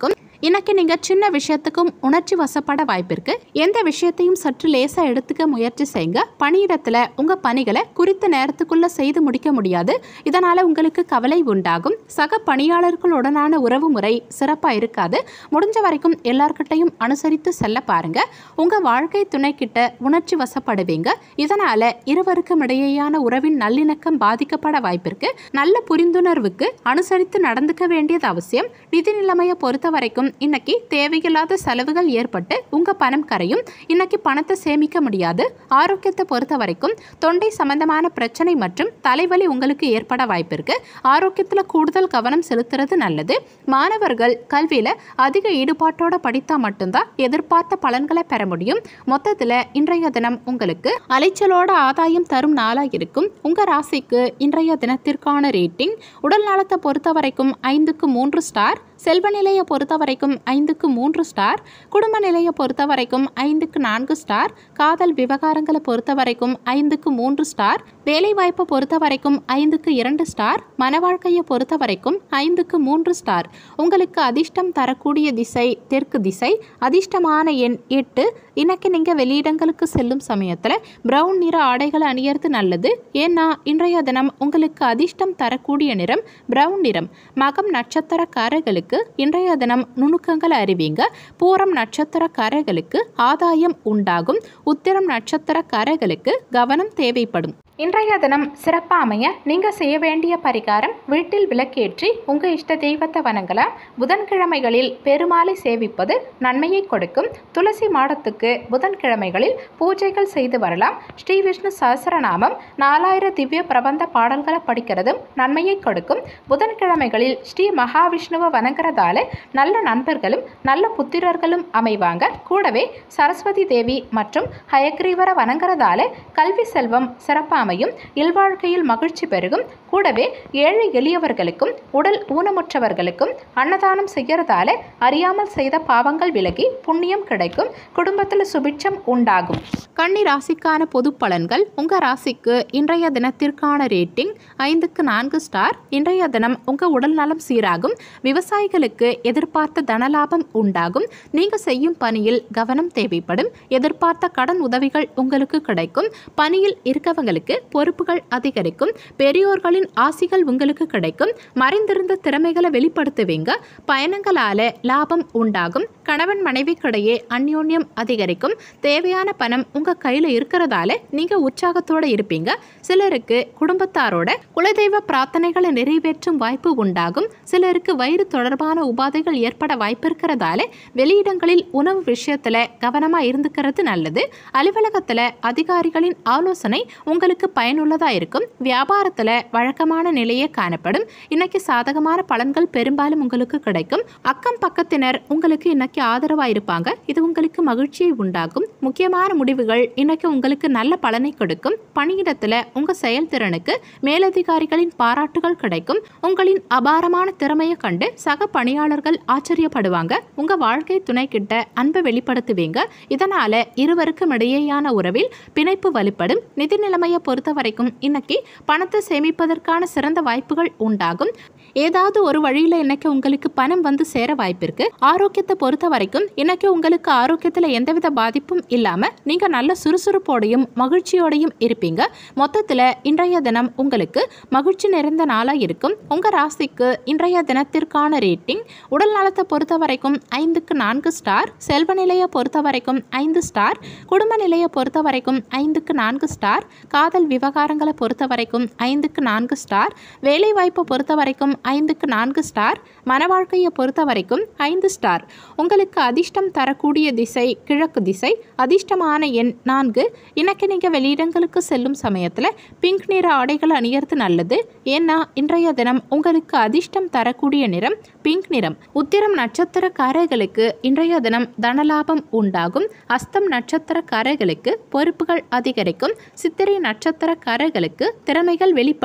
இன்னைக்கு நீங்க சின்ன விஷயத்துக்கும் உணர்ச்சி வசப்பட வாய்ப்பிருக்கு எந்த விஷயத்தையும் சற்று லேசா எடுத்துக்க முயற்சி செய்யுங்க பணியிடத்துல உங்க பணிகளை குறித்த நேரத்துக்குள்ள செய்து முடிக்க முடியாது இதனால உங்களுக்கு கவலை உண்டாகும் சக பணியாளர்களுடனான உறவு முறை சிறப்பா இருக்காது முடிஞ்ச வரைக்கும் எல்லார்கிட்டையும் அனுசரித்து செல்ல பாருங்க உங்க வாழ்க்கை துணை கிட்ட உணர்ச்சி வசப்படுவீங்க இதனால இருவருக்கும் இடையேயான உறவின் நல்லிணக்கம் பாதிக்கப்பட வாய்ப்பிருக்கு நல்ல புரிந்துணர்வுக்கு அனுசரித்து நடந்துக்க வேண்டியது அவசியம் நிதி நிலைமையை பொறுத்த வரைக்கும் இன்னைக்கு தேவையில்லாத செலவுகள் ஏற்பட்டு உங்க பணம் கரையும் இன்னைக்கு பணத்தை சேமிக்க முடியாது ஆரோக்கியத்தை பொறுத்த வரைக்கும் தொண்டை சம்பந்தமான பிரச்சனை மற்றும் தலைவலி உங்களுக்கு ஏற்பட வாய்ப்பிருக்கு ஆரோக்கியத்தில் கூடுதல் கவனம் செலுத்துறது நல்லது மாணவர்கள் கல்வியில அதிக ஈடுபாட்டோட படித்தா மட்டும்தான் எதிர்பார்த்த பலன்களை பெற முடியும் மொத்தத்தில் இன்றைய தினம் உங்களுக்கு அலைச்சலோட ஆதாயம் தரும் நாளா இருக்கும் உங்க ராசிக்கு இன்றைய தினத்திற்கான ரேட்டிங் உடல் நலத்தை பொறுத்த வரைக்கும் ஐந்துக்கு மூன்று ஸ்டார் செல்வ நிலையை பொறுத்த வரைக்கும் ஐந்துக்கு மூன்று ஸ்டார் குடும்ப நிலையை பொறுத்த வரைக்கும் ஐந்துக்கு நான்கு ஸ்டார் காதல் விவகாரங்களை பொறுத்த வரைக்கும் ஐந்துக்கு மூன்று ஸ்டார் வேலைவாய்ப்பை பொறுத்த வரைக்கும் ஐந்துக்கு இரண்டு ஸ்டார் மன வாழ்க்கையை பொறுத்த வரைக்கும் ஐந்துக்கு மூன்று ஸ்டார் உங்களுக்கு அதிர்ஷ்டம் தரக்கூடிய திசை தெற்கு திசை அதிர்ஷ்டமான எண் எட்டு இன்னைக்கு நீங்கள் வெளியிடங்களுக்கு செல்லும் சமயத்தில் பிரவுன் நிற ஆடைகளை அணியறது நல்லது ஏன்னா இன்றைய தினம் உங்களுக்கு அதிர்ஷ்டம் தரக்கூடிய நிறம் பிரவுன் நிறம் மகம் நட்சத்திரக்காரர்களுக்கு இன்றைய தினம் நுணுக்கங்கள் அறிவிங்க பூரம் நட்சத்திரக்காரர்களுக்கு ஆதாயம் உண்டாகும் உத்திரம் நட்சத்திரக்காரர்களுக்கு கவனம் தேவைப்படும் இன்றைய தினம் சிறப்பாக அமைய நீங்கள் செய்ய வேண்டிய பரிகாரம் வீட்டில் விளக்கேற்றி உங்கள் இஷ்ட தெய்வத்தை வணங்கலாம் புதன்கிழமைகளில் பெருமாளை சேவிப்பது நன்மையை கொடுக்கும் துளசி மாடத்துக்கு புதன்கிழமைகளில் பூஜைகள் செய்து வரலாம் ஸ்ரீ விஷ்ணு சஹஸ்ரநாமம் நாலாயிர திவ்ய பிரபந்த பாடல்களை படிக்கிறதும் நன்மையை கொடுக்கும் புதன்கிழமைகளில் ஸ்ரீ மகாவிஷ்ணுவை வணங்குறதால நல்ல நண்பர்களும் நல்ல புத்திரர்களும் அமைவாங்க கூடவே சரஸ்வதி தேவி மற்றும் ஹயக்ரீவரை வணங்குறதால கல்வி செல்வம் சிறப்பாக அமையும் இல்வாழ்க்கையில் மகிழ்ச்சி பெருகும் கூடவே ஏழை எளியவர்களுக்கும் உடல் ஊனமுற்றவர்களுக்கும் அன்னதானம் செய்யறதால அறியாமல் செய்த பாவங்கள் விலகி புண்ணியம் கிடைக்கும் குடும்பத்தில் சுபிட்சம் உண்டாகும் கன்னி ராசிக்கான பொது பலன்கள் உங்க ராசிக்கு இன்றைய தினத்திற்கான ரேட்டிங் ஐந்துக்கு நான்கு ஸ்டார் இன்றைய தினம் உங்க உடல் நலம் சீராகும் விவசாயிகளுக்கு எதிர்பார்த்த தனலாபம் உண்டாகும் நீங்க செய்யும் பணியில் கவனம் தேவைப்படும் எதிர்பார்த்த கடன் உதவிகள் உங்களுக்கு கிடைக்கும் பணியில் இருக்கவங்களுக்கு பொறுப்புகள் அதிகரிக்கும் பெரியோர்களின் ஆசிகள் உங்களுக்கு கிடைக்கும் மறைந்திருந்த திறமைகளை வெளிப்படுத்துவீங்க பயணங்களால லாபம் உண்டாகும் கணவன் மனைவிக்கிடையே அந்யோன்யம் அதிகரிக்கும் தேவையான பணம் உங்க கையில இருக்கிறதால நீங்க உற்சாகத்தோட இருப்பீங்க சிலருக்கு குடும்பத்தாரோட குலதெய்வ பிரார்த்தனைகளை நிறைவேற்றும் வாய்ப்பு உண்டாகும் சிலருக்கு வயிறு தொடர்பான உபாதைகள் ஏற்பட வாய்ப்பு இருக்கிறதால வெளியிடங்களில் உணவு விஷயத்துல கவனமா இருந்துக்கிறது நல்லது அலுவலகத்துல அதிகாரிகளின் ஆலோசனை உங்களுக்கு பயனுள்ளதா இருக்கும் வியாபாரத்துல வழக்கமான நிலையே காணப்படும் இன்னைக்கு சாதகமான பலன்கள் பெரும்பாலும் உங்களுக்கு கிடைக்கும் அக்கம் பக்கத்தினர் உங்களுக்கு இன்னைக்கு ஆதரவா இருப்பாங்க இது உங்களுக்கு மகிழ்ச்சியை உண்டாக்கும் முக்கியமான முடிவுகள் இன்னைக்கு உங்களுக்கு நல்ல பலனை கொடுக்கும் பணியிடத்துல உங்க செயல்திறனுக்கு மேலதிகாரிகளின் பாராட்டுகள் கிடைக்கும் உங்களின் அபாரமான திறமையை கண்டு சக பணியாளர்கள் ஆச்சரியப்படுவாங்க உங்க வாழ்க்கை துணை கிட்ட அன்பை வெளிப்படுத்துவீங்க இதனால இருவருக்கும் இடையேயான உறவில் பிணைப்பு வலுப்படும் நிதி நிலைமையை பொறுத்த வரைக்கும் இன்னைக்கு பணத்தை சேமிப்பதற்கான சிறந்த வாய்ப்புகள் உண்டாகும் ஏதாவது ஒரு வழியில இன்னைக்கு உங்களுக்கு பணம் வந்து சேர வாய்ப்பிருக்கு ஆரோக்கியத்தை பொறுத்த வரைக்கும் இன்னைக்கு உங்களுக்கு ஆரோக்கியத்துல எந்தவித பாதிப்பும் இல்லாம நீங்க நல்ல சுறுசுறுப்போடையும் மகிழ்ச்சியோடையும் இருப்பீங்க மொத்தத்துல இன்றைய தினம் உங்களுக்கு மகிழ்ச்சி நிறைந்த நாளா இருக்கும் உங்க ராசிக்கு இன்றைய தினத்திற்கான ரேட்டிங் உடல் நலத்தை பொறுத்த வரைக்கும் ஐந்துக்கு நான்கு ஸ்டார் செல்வ நிலையை பொறுத்த வரைக்கும் ஐந்து ஸ்டார் குடும்ப நிலையை பொறுத்த வரைக்கும் ஐந்துக்கு நான்கு ஸ்டார் காதல் விவகாரங்களை பொறுத்த வரைக்கும் ஐந்துக்கு நான்கு ஸ்டார் வேலைவாய்ப்பை பொறுத்த வரைக்கும் ஐந்துக்கு நான்கு ஸ்டார் மன வாழ்க்கையை பொறுத்த வரைக்கும் ஐந்து ஸ்டார் உங்களுக்கு அதிர்ஷ்டம் தரக்கூடிய திசை கிழக்கு திசை அதிர்ஷ்டமான எண் நான்கு இன்னைக்கு நீங்கள் வெளியிடங்களுக்கு செல்லும் சமயத்தில் பிங்க் நிற ஆடைகள் அணியறது நல்லது ஏன்னா இன்றைய தினம் உங்களுக்கு அதிர்ஷ்டம் தரக்கூடிய நிறம் பிங்க் நிறம் உத்திரம் நட்சத்திரக்காரர்களுக்கு இன்றைய தினம் தனலாபம் உண்டாகும் அஸ்தம் நட்சத்திரக்காரர்களுக்கு பொறுப்புகள் அதிகரிக்கும் சித்திரை நட்சத்திரக்காரர்களுக்கு திறமைகள் வெளிப்படும்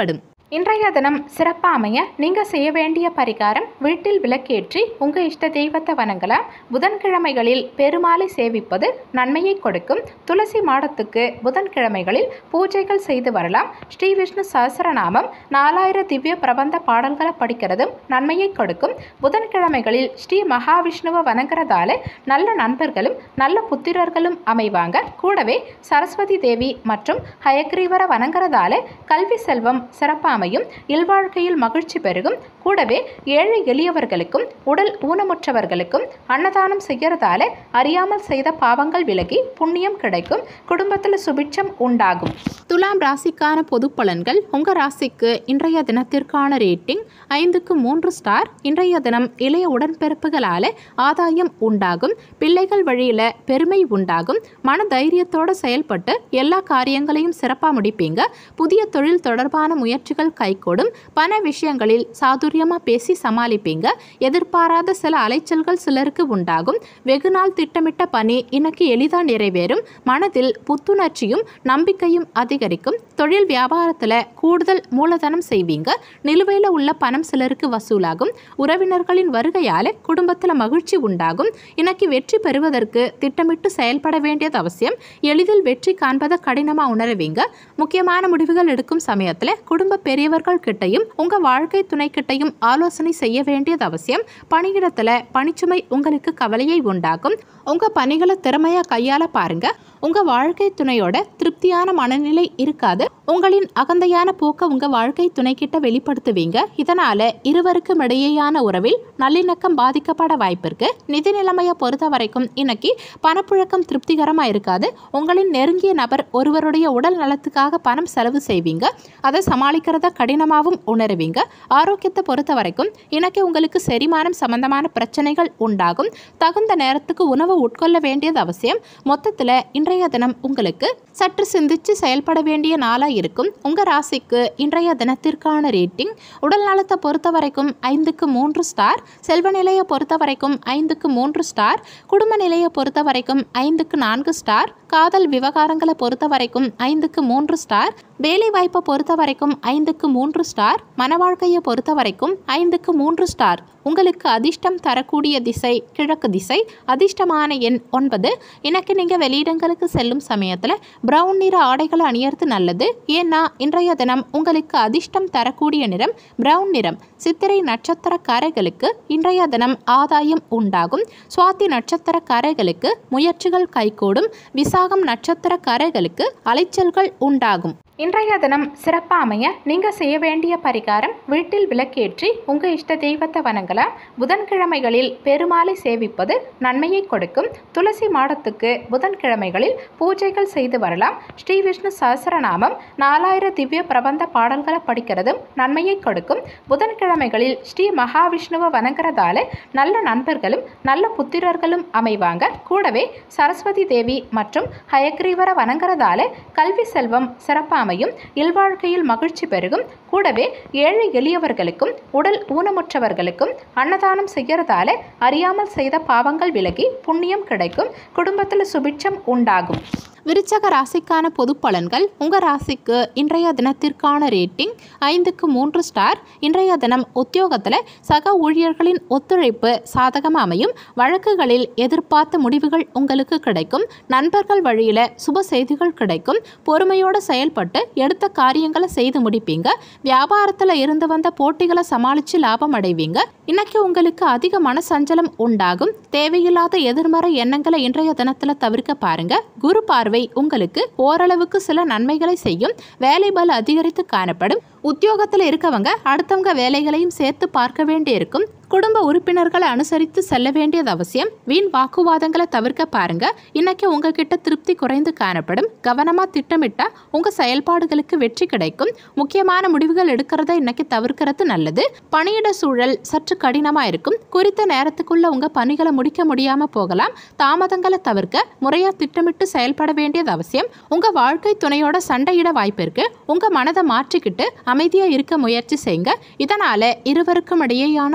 இன்றைய தினம் சிறப்பாக அமைய நீங்கள் செய்ய வேண்டிய பரிகாரம் வீட்டில் விளக்கேற்றி உங்கள் இஷ்ட தெய்வத்தை வணங்கலாம் புதன்கிழமைகளில் பெருமாளை சேவிப்பது நன்மையை கொடுக்கும் துளசி மாடத்துக்கு புதன்கிழமைகளில் பூஜைகள் செய்து வரலாம் ஸ்ரீ விஷ்ணு சஹஸ்ரநாமம் நாலாயிர திவ்ய பிரபந்த பாடல்களை படிக்கிறதும் நன்மையை கொடுக்கும் புதன்கிழமைகளில் ஸ்ரீ மகாவிஷ்ணுவை வணங்குறதால நல்ல நண்பர்களும் நல்ல புத்திரர்களும் அமைவாங்க கூடவே சரஸ்வதி தேவி மற்றும் ஹயக்ரீவரை வணங்குறதால கல்வி செல்வம் சிறப்பாக அமையும் இல்வாழ்க்கையில் மகிழ்ச்சி பெருகும் கூடவே ஏழை எளியவர்களுக்கும் உடல் ஊனமுற்றவர்களுக்கும் அன்னதானம் செய்யறதால அறியாமல் செய்த பாவங்கள் விலகி புண்ணியம் கிடைக்கும் குடும்பத்தில் சுபிட்சம் உண்டாகும் துலாம் ராசிக்கான பொது பலன்கள் உங்கள் ராசிக்கு இன்றைய தினத்திற்கான ரேட்டிங் ஐந்துக்கு மூன்று ஸ்டார் இன்றைய தினம் இளைய உடன்பிறப்புகளால் ஆதாயம் உண்டாகும் பிள்ளைகள் வழியில் பெருமை உண்டாகும் மன தைரியத்தோடு செயல்பட்டு எல்லா காரியங்களையும் சிறப்பாக முடிப்பீங்க புதிய தொழில் தொடர்பான முயற்சிகள் கைகூடும் பண விஷயங்களில் சாதுரியமாக பேசி சமாளிப்பீங்க எதிர்பாராத சில அலைச்சல்கள் சிலருக்கு உண்டாகும் வெகு நாள் திட்டமிட்ட பணி இன்னைக்கு எளிதாக நிறைவேறும் மனதில் புத்துணர்ச்சியும் நம்பிக்கையும் அதிகரிக்கும் தொழில் வியாபாரத்தில் கூடுதல் மூலதனம் செய்வீங்க நிலுவையில் உள்ள பணம் சிலருக்கு வசூலாகும் உறவினர்களின் வருகையால் குடும்பத்தில் மகிழ்ச்சி உண்டாகும் இன்னைக்கு வெற்றி பெறுவதற்கு திட்டமிட்டு செயல்பட வேண்டியது அவசியம் எளிதில் வெற்றி காண்பதை கடினமாக உணருவீங்க முக்கியமான முடிவுகள் எடுக்கும் சமயத்தில் குடும்ப பெரியவர்கள் கிட்டையும் உங்கள் வாழ்க்கை துணை கிட்டையும் ஆலோசனை செய்ய வேண்டியது அவசியம் பணியிடத்தில் பணிச்சுமை உங்களுக்கு கவலையை உண்டாக்கும் உங்கள் பணிகளை திறமையாக கையாள பாருங்க உங்கள் வாழ்க்கை துணையோட திருப்தியான மனநிலை இருக்காது உங்களின் அகந்தையான போக்கை உங்கள் வாழ்க்கை துணை கிட்ட வெளிப்படுத்துவீங்க இதனால இருவருக்கும் இடையேயான உறவில் நல்லிணக்கம் பாதிக்கப்பட வாய்ப்பிருக்கு நிதி நிலைமையை பொறுத்த வரைக்கும் இன்னைக்கு பணப்புழக்கம் திருப்திகரமாக இருக்காது உங்களின் நெருங்கிய நபர் ஒருவருடைய உடல் நலத்துக்காக பணம் செலவு செய்வீங்க அதை சமாளிக்கிறத கடினமாகவும் உணருவீங்க ஆரோக்கியத்தை பொறுத்த வரைக்கும் இன்னைக்கு உங்களுக்கு செரிமானம் சம்பந்தமான பிரச்சனைகள் உண்டாகும் தகுந்த நேரத்துக்கு உணவு உட்கொள்ள வேண்டியது அவசியம் மொத்தத்தில் இன்றைய தினம் உங்களுக்கு சற்று சிந்திச்சு செயல்பட வேண்டிய நாளாக இருக்கும் உங்கள் ராசிக்கு இன்றைய தினத்திற்கான ரேட்டிங் உடல் நலத்தை பொறுத்த வரைக்கும் ஐந்துக்கு மூன்று ஸ்டார் செல்வ நிலையை பொறுத்த வரைக்கும் ஐந்துக்கு மூன்று ஸ்டார் குடும்ப நிலையை பொறுத்த வரைக்கும் ஐந்துக்கு நான்கு ஸ்டார் காதல் விவகாரங்களை பொறுத்த வரைக்கும் ஐந்துக்கு மூன்று ஸ்டார் வேலை வாய்ப்பை பொறுத்த வரைக்கும் ஐந்துக்கு மூன்று ஸ்டார் மன வாழ்க்கையை பொறுத்த வரைக்கும் ஐந்துக்கு மூன்று ஸ்டார் உங்களுக்கு அதிர்ஷ்டம் தரக்கூடிய திசை கிழக்கு திசை அதிர்ஷ்டமான எண் ஒன்பது எனக்கு நீங்கள் வெளியிடங்களுக்கு செல்லும் சமயத்தில் பிரவுன் நிற ஆடைகளை அணியறது நல்லது ஏன்னா இன்றைய தினம் உங்களுக்கு அதிர்ஷ்டம் தரக்கூடிய நிறம் பிரவுன் நிறம் சித்திரை நட்சத்திரக்காரர்களுக்கு இன்றைய தினம் ஆதாயம் உண்டாகும் சுவாதி நட்சத்திரக்காரர்களுக்கு முயற்சிகள் கைகூடும் விசாகம் நட்சத்திரக்காரர்களுக்கு அலைச்சல்கள் உண்டாகும் இன்றைய தினம் சிறப்பாக அமைய நீங்கள் செய்ய வேண்டிய பரிகாரம் வீட்டில் விளக்கேற்றி உங்கள் இஷ்ட தெய்வத்தை வணங்கலாம் புதன்கிழமைகளில் பெருமாளை சேவிப்பது நன்மையை கொடுக்கும் துளசி மாடத்துக்கு புதன்கிழமைகளில் பூஜைகள் செய்து வரலாம் ஸ்ரீ விஷ்ணு சஹஸ்ரநாமம் நாலாயிர திவ்ய பிரபந்த பாடல்களை படிக்கிறதும் நன்மையை கொடுக்கும் புதன்கிழமைகளில் ஸ்ரீ மகாவிஷ்ணுவை வணங்குறதால நல்ல நண்பர்களும் நல்ல புத்திரர்களும் அமைவாங்க கூடவே சரஸ்வதி தேவி மற்றும் ஹயக்ரீவரை வணங்குறதால கல்வி செல்வம் சிறப்பாக அமையும் இல்வாழ்க்கையில் மகிழ்ச்சி பெருகும் கூடவே ஏழை எளியவர்களுக்கும் உடல் ஊனமுற்றவர்களுக்கும் அன்னதானம் செய்யறதால அறியாமல் செய்த பாவங்கள் விலகி புண்ணியம் கிடைக்கும் குடும்பத்தில் சுபிட்சம் உண்டாகும் விருச்சக ராசிக்கான பொது பலன்கள் உங்கள் ராசிக்கு இன்றைய தினத்திற்கான ரேட்டிங் ஐந்துக்கு மூன்று ஸ்டார் இன்றைய தினம் உத்தியோகத்தில் சக ஊழியர்களின் ஒத்துழைப்பு சாதகமாக அமையும் வழக்குகளில் எதிர்பார்த்த முடிவுகள் உங்களுக்கு கிடைக்கும் நண்பர்கள் வழியில் சுப செய்திகள் கிடைக்கும் பொறுமையோடு செயல்பட்டு எடுத்த காரியங்களை செய்து முடிப்பீங்க வியாபாரத்தில் இருந்து வந்த போட்டிகளை சமாளித்து லாபம் அடைவீங்க இன்னைக்கு உங்களுக்கு அதிக மனசஞ்சலம் உண்டாகும் தேவையில்லாத எதிர்மறை எண்ணங்களை இன்றைய தினத்தில் தவிர்க்க பாருங்க குரு பார்வை உங்களுக்கு ஓரளவுக்கு சில நன்மைகளை செய்யும் வேலை பல அதிகரித்து காணப்படும் உத்தியோகத்தில் இருக்கவங்க அடுத்தவங்க வேலைகளையும் சேர்த்து பார்க்க வேண்டியிருக்கும் குடும்ப உறுப்பினர்களை அனுசரித்து செல்ல வேண்டியது அவசியம் வீண் வாக்குவாதங்களை தவிர்க்க பாருங்க இன்னைக்கு உங்ககிட்ட திருப்தி குறைந்து காணப்படும் கவனமா திட்டமிட்டா உங்க செயல்பாடுகளுக்கு வெற்றி கிடைக்கும் முக்கியமான முடிவுகள் எடுக்கிறத இன்னைக்கு தவிர்க்கிறது நல்லது பணியிட சூழல் சற்று கடினமா இருக்கும் குறித்த நேரத்துக்குள்ள உங்க பணிகளை முடிக்க முடியாம போகலாம் தாமதங்களை தவிர்க்க முறையா திட்டமிட்டு செயல்பட வேண்டியது அவசியம் உங்க வாழ்க்கை துணையோட சண்டையிட வாய்ப்பு இருக்கு உங்க மனதை மாற்றிக்கிட்டு அமைதியா இருக்க முயற்சி செய்யுங்க இதனால இருவருக்கும் இடையேயான உறவில்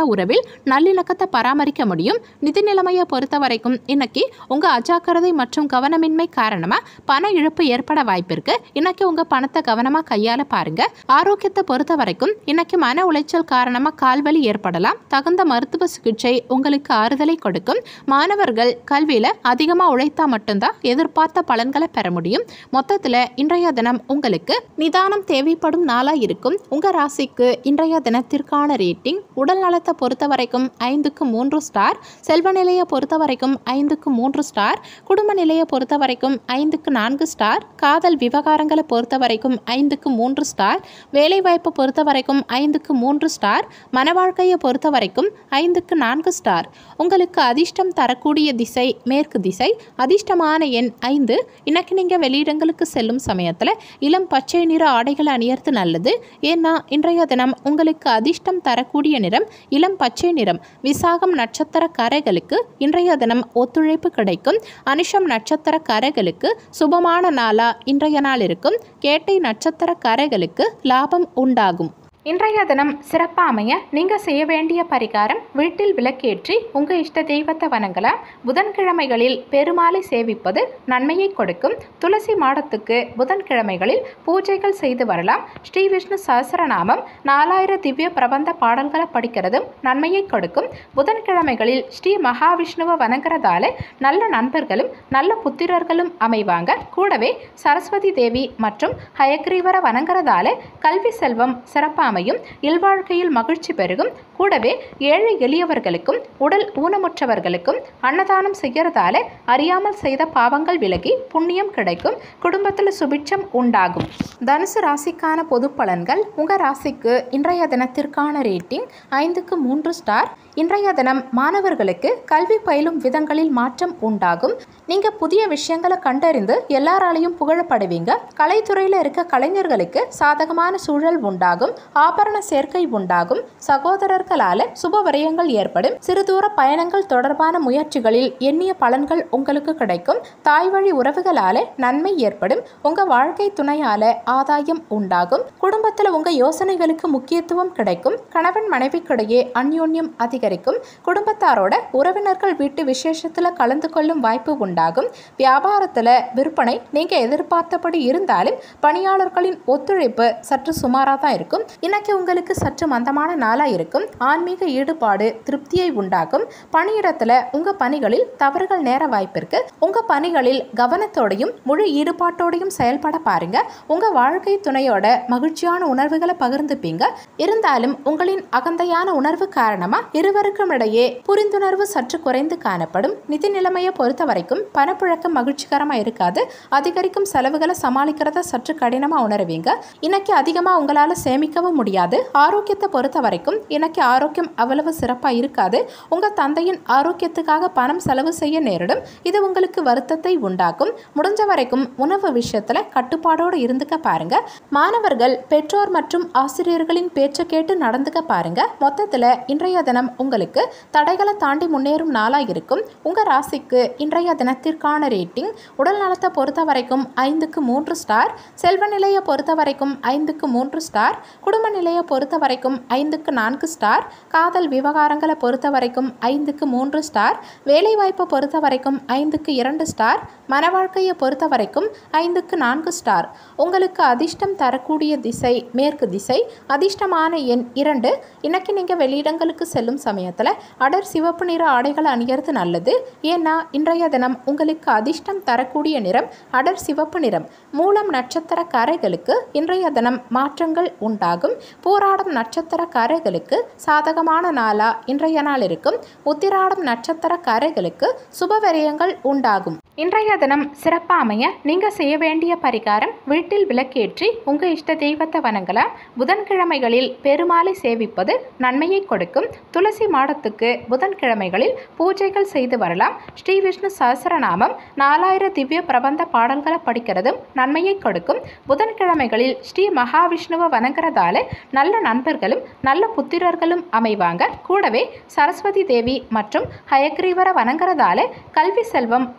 முறையில் நல்லிணக்கத்தை பராமரிக்க முடியும் நிதி நிலைமையை பொறுத்த வரைக்கும் இன்னைக்கு உங்க அஜாக்கிரதை மற்றும் கவனமின்மை காரணமா பண இழப்பு ஏற்பட வாய்ப்பு இருக்கு இன்னைக்கு உங்க பணத்தை கவனமா கையாள பாருங்க ஆரோக்கியத்தை பொறுத்த வரைக்கும் இன்னைக்கு மன உளைச்சல் காரணமா கால்வலி ஏற்படலாம் தகுந்த மருத்துவ சிகிச்சை உங்களுக்கு ஆறுதலை கொடுக்கும் மாணவர்கள் கல்வியில அதிகமா உழைத்தா மட்டும்தான் எதிர்பார்த்த பலன்களை பெற முடியும் மொத்தத்துல இன்றைய தினம் உங்களுக்கு நிதானம் தேவைப்படும் நாளா இருக்கும் உங்க ராசிக்கு இன்றைய தினத்திற்கான ரேட்டிங் உடல் நலத்தை பொறுத்த வரைக்கும் ஐந்துக்கு மூன்று ஸ்டார் செல்வ நிலையை பொறுத்த வரைக்கும் ஐந்துக்கு மூன்று ஸ்டார் குடும்ப நிலையை பொறுத்த வரைக்கும் ஐந்துக்கு நான்கு ஸ்டார் காதல் விவகாரங்களை பொறுத்த வரைக்கும் ஐந்துக்கு மூன்று ஸ்டார் வேலைவாய்ப்பை பொறுத்த வரைக்கும் ஐந்துக்கு மூன்று ஸ்டார் மன வாழ்க்கையை பொறுத்த வரைக்கும் ஐந்துக்கு நான்கு ஸ்டார் உங்களுக்கு அதிர்ஷ்டம் தரக்கூடிய திசை மேற்கு திசை அதிர்ஷ்டமான எண் ஐந்து இன்னைக்கு நீங்கள் வெளியிடங்களுக்கு செல்லும் சமயத்தில் இளம் பச்சை நிற ஆடைகள் அணியறது நல்லது ஏன்னா இன்றைய தினம் உங்களுக்கு அதிர்ஷ்டம் தரக்கூடிய நிறம் இளம் பச்சை நிறம் விசாகம் நட்சத்திரக்காரர்களுக்கு இன்றைய தினம் ஒத்துழைப்பு கிடைக்கும் அனுஷம் நட்சத்திரக்காரர்களுக்கு சுபமான நாளா இன்றைய நாள் இருக்கும் கேட்டை நட்சத்திரக்காரர்களுக்கு லாபம் உண்டாகும் இன்றைய தினம் சிறப்பாக அமைய நீங்கள் செய்ய வேண்டிய பரிகாரம் வீட்டில் விளக்கேற்றி உங்கள் இஷ்ட தெய்வத்தை வணங்கலாம் புதன்கிழமைகளில் பெருமாளை சேவிப்பது நன்மையை கொடுக்கும் துளசி மாடத்துக்கு புதன்கிழமைகளில் பூஜைகள் செய்து வரலாம் ஸ்ரீ விஷ்ணு சஹஸ்ரநாமம் நாலாயிர திவ்ய பிரபந்த பாடல்களை படிக்கிறதும் நன்மையை கொடுக்கும் புதன்கிழமைகளில் ஸ்ரீ மகாவிஷ்ணுவை வணங்குறதால நல்ல நண்பர்களும் நல்ல புத்திரர்களும் அமைவாங்க கூடவே சரஸ்வதி தேவி மற்றும் ஹயக்ரீவரை வணங்குறதால கல்வி செல்வம் சிறப்பாக அமையும் இல்வாழ்க்கையில் மகிழ்ச்சி பெருகும் கூடவே ஏழை எளியவர்களுக்கும் உடல் ஊனமுற்றவர்களுக்கும் அன்னதானம் செய்யறதால அறியாமல் செய்த பாவங்கள் விலகி புண்ணியம் கிடைக்கும் குடும்பத்தில் சுபிட்சம் உண்டாகும் தனுசு ராசிக்கான பொது பலன்கள் உங்கள் ராசிக்கு இன்றைய தினத்திற்கான ரேட்டிங் ஐந்துக்கு மூன்று ஸ்டார் இன்றைய தினம் மாணவர்களுக்கு கல்வி பயிலும் விதங்களில் மாற்றம் உண்டாகும் நீங்கள் புதிய விஷயங்களை கண்டறிந்து எல்லாராலையும் புகழப்படுவீங்க கலைத்துறையில் இருக்க கலைஞர்களுக்கு சாதகமான சூழல் உண்டாகும் ஆபரண சேர்க்கை உண்டாகும் சகோதரர்களால சுப விரயங்கள் ஏற்படும் சிறுதூர பயணங்கள் தொடர்பான முயற்சிகளில் எண்ணிய பலன்கள் உங்களுக்கு கிடைக்கும் தாய் வழி உறவுகளால நன்மை ஏற்படும் உங்க வாழ்க்கை துணையால ஆதாயம் உண்டாகும் குடும்பத்தில் உங்க யோசனைகளுக்கு முக்கியத்துவம் கிடைக்கும் கணவன் மனைவிக்கிடையே அந்யோன்யம் அதிகரிக்கும் குடும்பத்தாரோட உறவினர்கள் வீட்டு விசேஷத்துல கலந்து கொள்ளும் வாய்ப்பு உண்டாகும் வியாபாரத்துல விற்பனை நீங்க எதிர்பார்த்தபடி இருந்தாலும் பணியாளர்களின் ஒத்துழைப்பு சற்று சுமாராக தான் இருக்கும் இன்னைக்கு உங்களுக்கு சற்று மந்தமான நாளா இருக்கும் ஆன்மீக ஈடுபாடு திருப்தியை உண்டாக்கும் பணியிடத்துல உங்க பணிகளில் தவறுகள் நேர வாய்ப்பு இருக்கு உங்க பணிகளில் கவனத்தோடையும் முழு ஈடுபாட்டோடையும் செயல்பட பாருங்க உங்க வாழ்க்கை துணையோட மகிழ்ச்சியான உணர்வுகளை பகிர்ந்துப்பீங்க இருந்தாலும் உங்களின் அகந்தையான உணர்வு காரணமா இருவருக்கும் இடையே புரிந்துணர்வு சற்று குறைந்து காணப்படும் நிதி நிலைமையை பொறுத்த வரைக்கும் பணப்புழக்கம் மகிழ்ச்சிகரமா இருக்காது அதிகரிக்கும் செலவுகளை சமாளிக்கிறத சற்று கடினமா உணருவீங்க இன்னைக்கு அதிகமா உங்களால சேமிக்கவும் முடியாது ஆரோக்கியத்தை பொறுத்த வரைக்கும் இன்னைக்கு ஆரோக்கியம் அவ்வளவு சிறப்பா இருக்காது உங்க தந்தையின் ஆரோக்கியத்துக்காக பணம் செலவு செய்ய நேரிடும் இது உங்களுக்கு வருத்தத்தை உண்டாக்கும் முடிஞ்ச வரைக்கும் உணவு விஷயத்துல கட்டுப்பாடோடு இருந்துக்க பாருங்க மாணவர்கள் பெற்றோர் மற்றும் ஆசிரியர்களின் பேச்சை கேட்டு நடந்துக்க பாருங்க மொத்தத்துல இன்றைய தினம் உங்களுக்கு தடைகளை தாண்டி முன்னேறும் நாளா இருக்கும் உங்க ராசிக்கு இன்றைய தினத்திற்கான ரேட்டிங் உடல் நலத்தை பொறுத்த வரைக்கும் ஐந்துக்கு மூன்று ஸ்டார் செல்வ நிலையை பொறுத்த வரைக்கும் ஐந்துக்கு மூன்று ஸ்டார் குடும்ப நிலையை பொறுத்த வரைக்கும் ஐந்துக்கு நான்கு ஸ்டார் காதல் விவகாரங்களை பொறுத்த வரைக்கும் ஐந்துக்கு மூன்று ஸ்டார் வேலைவாய்ப்பை பொறுத்த வரைக்கும் ஐந்துக்கு இரண்டு ஸ்டார் மன வாழ்க்கையை பொறுத்த வரைக்கும் ஐந்துக்கு நான்கு ஸ்டார் உங்களுக்கு அதிர்ஷ்டம் தரக்கூடிய திசை மேற்கு திசை அதிர்ஷ்டமான எண் இரண்டு இன்னைக்கு நீங்கள் வெளியிடங்களுக்கு செல்லும் சமயத்தில் அடர் சிவப்பு நிற ஆடைகள் அணியறது நல்லது ஏன்னா இன்றைய தினம் உங்களுக்கு அதிர்ஷ்டம் தரக்கூடிய நிறம் அடர் சிவப்பு நிறம் மூலம் நட்சத்திரக்காரர்களுக்கு இன்றைய தினம் மாற்றங்கள் உண்டாகும் போராடும் நட்சத்திரக்காரர்களுக்கு சாதகமான நாளா இன்றைய நாள் இருக்கும் உத்திராடம் நட்சத்திரக்காரர்களுக்கு சுபவரியங்கள் உண்டாகும் இன்றைய தினம் சிறப்பாக அமைய நீங்கள் செய்ய வேண்டிய பரிகாரம் வீட்டில் விளக்கேற்றி உங்கள் இஷ்ட தெய்வத்தை வணங்கலாம் புதன்கிழமைகளில் பெருமாளை சேவிப்பது நன்மையை கொடுக்கும் துளசி மாடத்துக்கு புதன்கிழமைகளில் பூஜைகள் செய்து வரலாம் ஸ்ரீ விஷ்ணு சஹஸ்ரநாமம் நாலாயிர திவ்ய பிரபந்த பாடல்களை படிக்கிறதும் நன்மையை கொடுக்கும் புதன்கிழமைகளில் ஸ்ரீ மகாவிஷ்ணுவை வணங்குறதால நல்ல நண்பர்களும் நல்ல புத்திரர்களும் அமைவாங்க கூடவே சரஸ்வதி தேவி மற்றும் ஹயக்ரீவரை வணங்குறதால கல்வி செல்வம் சிறப்பாக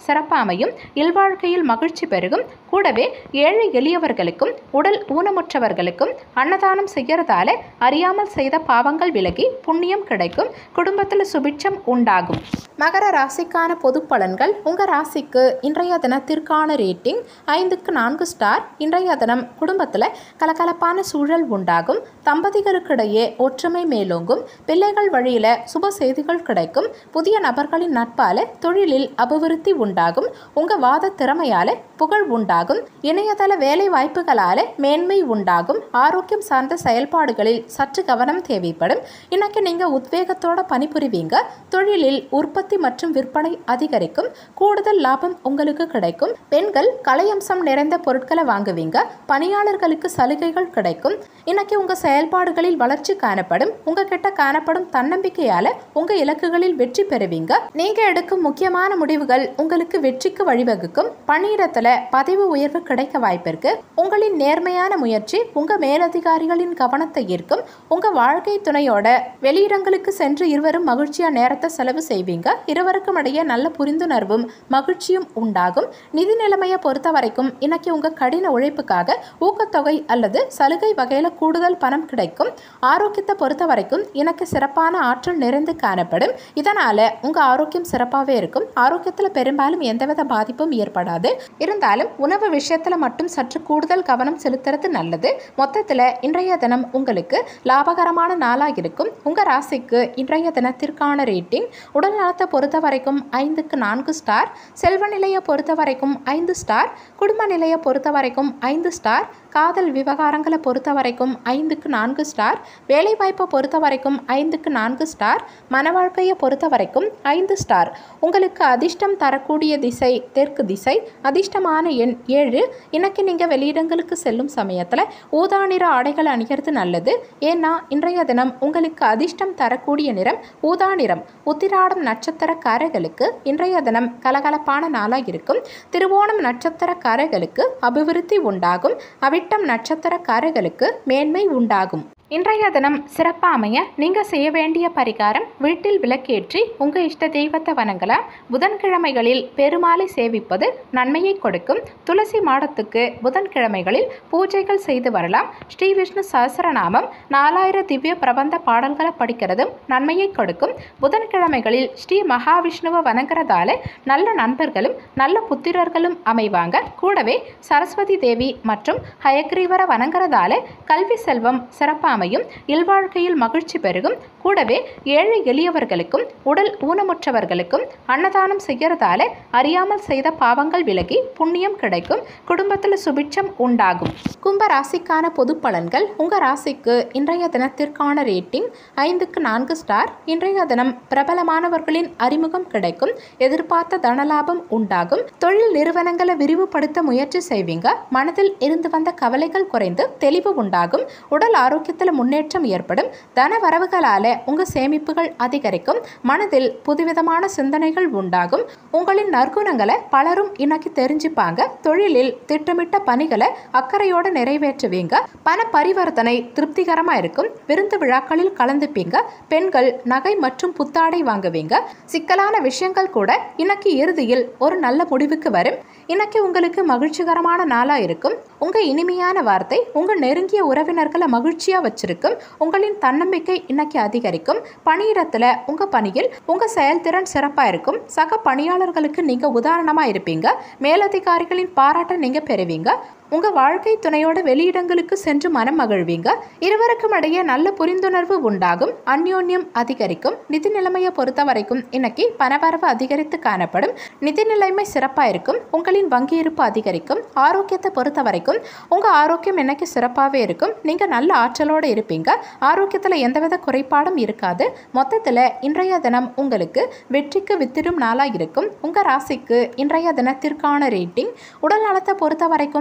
சிறப்பாமையும் இல்வாழ்க்கையில் மகிழ்ச்சி பெருகும் கூடவே ஏழை எளியவர்களுக்கும் உடல் ஊனமுற்றவர்களுக்கும் அன்னதானம் செய்யறதால அறியாமல் செய்த பாவங்கள் விலகி புண்ணியம் கிடைக்கும் குடும்பத்தில் சுபிட்சம் உண்டாகும் மகர ராசிக்கான பொது பலன்கள் உங்கள் ராசிக்கு இன்றைய தினத்திற்கான ரேட்டிங் ஐந்துக்கு நான்கு ஸ்டார் இன்றைய தினம் குடும்பத்தில் கலகலப்பான சூழல் உண்டாகும் தம்பதிகளுக்கிடையே ஒற்றுமை மேலோங்கும் பிள்ளைகள் வழியில் சுப செய்திகள் கிடைக்கும் புதிய நபர்களின் நட்பால தொழிலில் அபிவிருத்தி உண்டாகும் உங்கள் வாத திறமையால புகழ் உண்டாகும் இணையதள வேலை வாய்ப்புகளால மேன்மை உண்டாகும் ஆரோக்கியம் சார்ந்த செயல்பாடுகளில் சற்று கவனம் தேவைப்படும் இன்னைக்கு நீங்கள் உத்வேகத்தோட பணிபுரிவீங்க தொழிலில் உற்பத்தி மற்றும் விற்பனை அதிகரிக்கும் கூடுதல் லாபம் உங்களுக்கு கிடைக்கும் பெண்கள் கலையம்சம் நிறைந்த பொருட்களை வாங்குவீங்க பணியாளர்களுக்கு சலுகைகள் கிடைக்கும் இன்னைக்கு உங்க செயல்பாடுகளில் வளர்ச்சி காணப்படும் உங்ககிட்ட காணப்படும் தன்னம்பிக்கையால உங்க இலக்குகளில் வெற்றி பெறுவீங்க நீங்க எடுக்கும் முக்கியமான முடிவுகள் உங்களுக்கு வெற்றிக்கு வழிவகுக்கும் பணியிடத்துல பதவி உயர்வு கிடைக்க வாய்ப்பிருக்கு உங்களின் நேர்மையான முயற்சி உங்க மேலதிகாரிகளின் கவனத்தை ஈர்க்கும் உங்க வாழ்க்கை துணையோட வெளியிடங்களுக்கு சென்று இருவரும் மகிழ்ச்சியா நேரத்தை செலவு செய்வீங்க இருவருக்கும் இடையே நல்ல புரிந்துணர்வும் மகிழ்ச்சியும் உண்டாகும் நிதி நிலைமையை பொறுத்த வரைக்கும் இன்னைக்கு உங்க கடின உழைப்புக்காக ஊக்கத்தொகை அல்லது சலுகை வகையில கூடுதல் பணம் கிடைக்கும் ஆரோக்கியத்தை பொறுத்த வரைக்கும் எனக்கு சிறப்பான ஆற்றல் நிறைந்து காணப்படும் இதனால உங்க ஆரோக்கியம் சிறப்பாகவே இருக்கும் ஆரோக்கியத்துல பெரும்பாலும் எந்தவித பாதிப்பும் ஏற்படாது இருந்தாலும் உணவு விஷயத்துல மட்டும் சற்று கூடுதல் கவனம் செலுத்துறது நல்லது மொத்தத்துல இன்றைய தினம் உங்களுக்கு லாபகரமான நாளா இருக்கும் உங்க ராசிக்கு இன்றைய தினத்திற்கான ரேட்டிங் உடல் நலத்தை பொறுத்த வரைக்கும் ஐந்துக்கு நான்கு ஸ்டார் செல்வ நிலையை பொறுத்த வரைக்கும் ஐந்து ஸ்டார் குடும்ப நிலையை பொறுத்த வரைக்கும் ஐந்து ஸ்டார் காதல் விவகாரங்களை பொறுத்த வரைக்கும் ஐந்துக்கு நான்கு ஸ்டார் வேலைவாய்ப்பை பொறுத்த வரைக்கும் ஐந்துக்கு நான்கு ஸ்டார் மன வாழ்க்கையை பொறுத்த வரைக்கும் ஐந்து ஸ்டார் உங்களுக்கு அதிர்ஷ்டம் தரக்கூடிய திசை தெற்கு திசை அதிர்ஷ்டமான எண் ஏழு இன்னைக்கு நீங்கள் வெளியிடங்களுக்கு செல்லும் சமயத்தில் ஊதா நிற ஆடைகள் அணிகிறது நல்லது ஏன்னா இன்றைய தினம் உங்களுக்கு அதிர்ஷ்டம் தரக்கூடிய நிறம் ஊதா நிறம் உத்திராடம் நட்சத்திரக்காரர்களுக்கு இன்றைய தினம் கலகலப்பான நாளாக இருக்கும் திருவோணம் நட்சத்திரக்காரர்களுக்கு அபிவிருத்தி உண்டாகும் அவிட்டம் நட்சத்திரக்காரர்களுக்கு மேன்மை உண்டாகும் இன்றைய தினம் சிறப்பாக அமைய நீங்கள் செய்ய வேண்டிய பரிகாரம் வீட்டில் விளக்கேற்றி உங்கள் இஷ்ட தெய்வத்தை வணங்கலாம் புதன்கிழமைகளில் பெருமாளை சேவிப்பது நன்மையை கொடுக்கும் துளசி மாடத்துக்கு புதன்கிழமைகளில் பூஜைகள் செய்து வரலாம் ஸ்ரீ விஷ்ணு சஹஸ்ரநாமம் நாலாயிர திவ்ய பிரபந்த பாடல்களை படிக்கிறதும் நன்மையை கொடுக்கும் புதன்கிழமைகளில் ஸ்ரீ மகாவிஷ்ணுவை வணங்குறதால நல்ல நண்பர்களும் நல்ல புத்திரர்களும் அமைவாங்க கூடவே சரஸ்வதி தேவி மற்றும் ஹயக்ரீவரை வணங்குறதால கல்வி செல்வம் சிறப்பாக அமையும் இல்வாழ்க்கையில் மகிழ்ச்சி பெருகும் கூடவே ஏழை எளியவர்களுக்கும் உடல் ஊனமுற்றவர்களுக்கும் அன்னதானம் செய்யறதால அறியாமல் செய்த பாவங்கள் விலகி புண்ணியம் கிடைக்கும் குடும்பத்தில் சுபிட்சம் உண்டாகும் கும்ப ராசிக்கான பொது பலன்கள் உங்க ராசிக்கு இன்றைய தினத்திற்கான ரேட்டிங் ஐந்துக்கு நான்கு ஸ்டார் இன்றைய தினம் பிரபலமானவர்களின் அறிமுகம் கிடைக்கும் எதிர்பார்த்த தனலாபம் உண்டாகும் தொழில் நிறுவனங்களை விரிவுபடுத்த முயற்சி செய்வீங்க மனதில் இருந்து வந்த கவலைகள் குறைந்து தெளிவு உண்டாகும் உடல் ஆரோக்கியத்தில் முன்னேற்றம் ஏற்படும் தன வரவுகளால உங்க சேமிப்புகள் அதிகரிக்கும் மனதில் புதுவிதமான சிந்தனைகள் உண்டாகும் உங்களின் நற்குணங்களை பலரும் இன்னைக்கு தெரிஞ்சுப்பாங்க தொழிலில் திட்டமிட்ட பணிகளை அக்கறையோடு நிறைவேற்றுவீங்க பண பரிவர்த்தனை திருப்திகரமா இருக்கும் விருந்து விழாக்களில் கலந்துப்பீங்க பெண்கள் நகை மற்றும் புத்தாடை வாங்குவீங்க சிக்கலான விஷயங்கள் கூட இன்னைக்கு இறுதியில் ஒரு நல்ல முடிவுக்கு வரும் இன்னைக்கு உங்களுக்கு மகிழ்ச்சிகரமான நாளா இருக்கும் உங்க இனிமையான வார்த்தை உங்க நெருங்கிய உறவினர்களை மகிழ்ச்சியா வச்சிருக்கும் உங்களின் தன்னம்பிக்கை இன்னைக்கு அதிகரிக்கும் பணியிடத்துல உங்க பணியில் உங்க செயல்திறன் சிறப்பா இருக்கும் சக பணியாளர்களுக்கு நீங்க உதாரணமா இருப்பீங்க மேலதிகாரிகளின் பாராட்டை நீங்க பெறுவீங்க உங்க வாழ்க்கை துணையோட வெளியிடங்களுக்கு சென்று மனம் மகிழ்வீங்க இருவருக்கும் இடையே நல்ல புரிந்துணர்வு உண்டாகும் அந்யோன்யம் அதிகரிக்கும் நிதி நிலைமையை பொறுத்த வரைக்கும் இன்னைக்கு பணவரவு அதிகரித்து காணப்படும் நிதி நிலைமை சிறப்பாக இருக்கும் உங்களின் வங்கி இருப்பு அதிகரிக்கும் ஆரோக்கியத்தை பொறுத்த வரைக்கும் உங்க ஆரோக்கியம் இன்னைக்கு சிறப்பாகவே இருக்கும் நீங்க நல்ல ஆற்றலோடு இருப்பீங்க ஆரோக்கியத்தில் எந்தவித குறைபாடும் இருக்காது மொத்தத்தில் இன்றைய தினம் உங்களுக்கு வெற்றிக்கு வித்திடும் நாளாக இருக்கும் உங்க ராசிக்கு இன்றைய தினத்திற்கான ரேட்டிங் உடல் நலத்தை பொறுத்த வரைக்கும் ஐந்து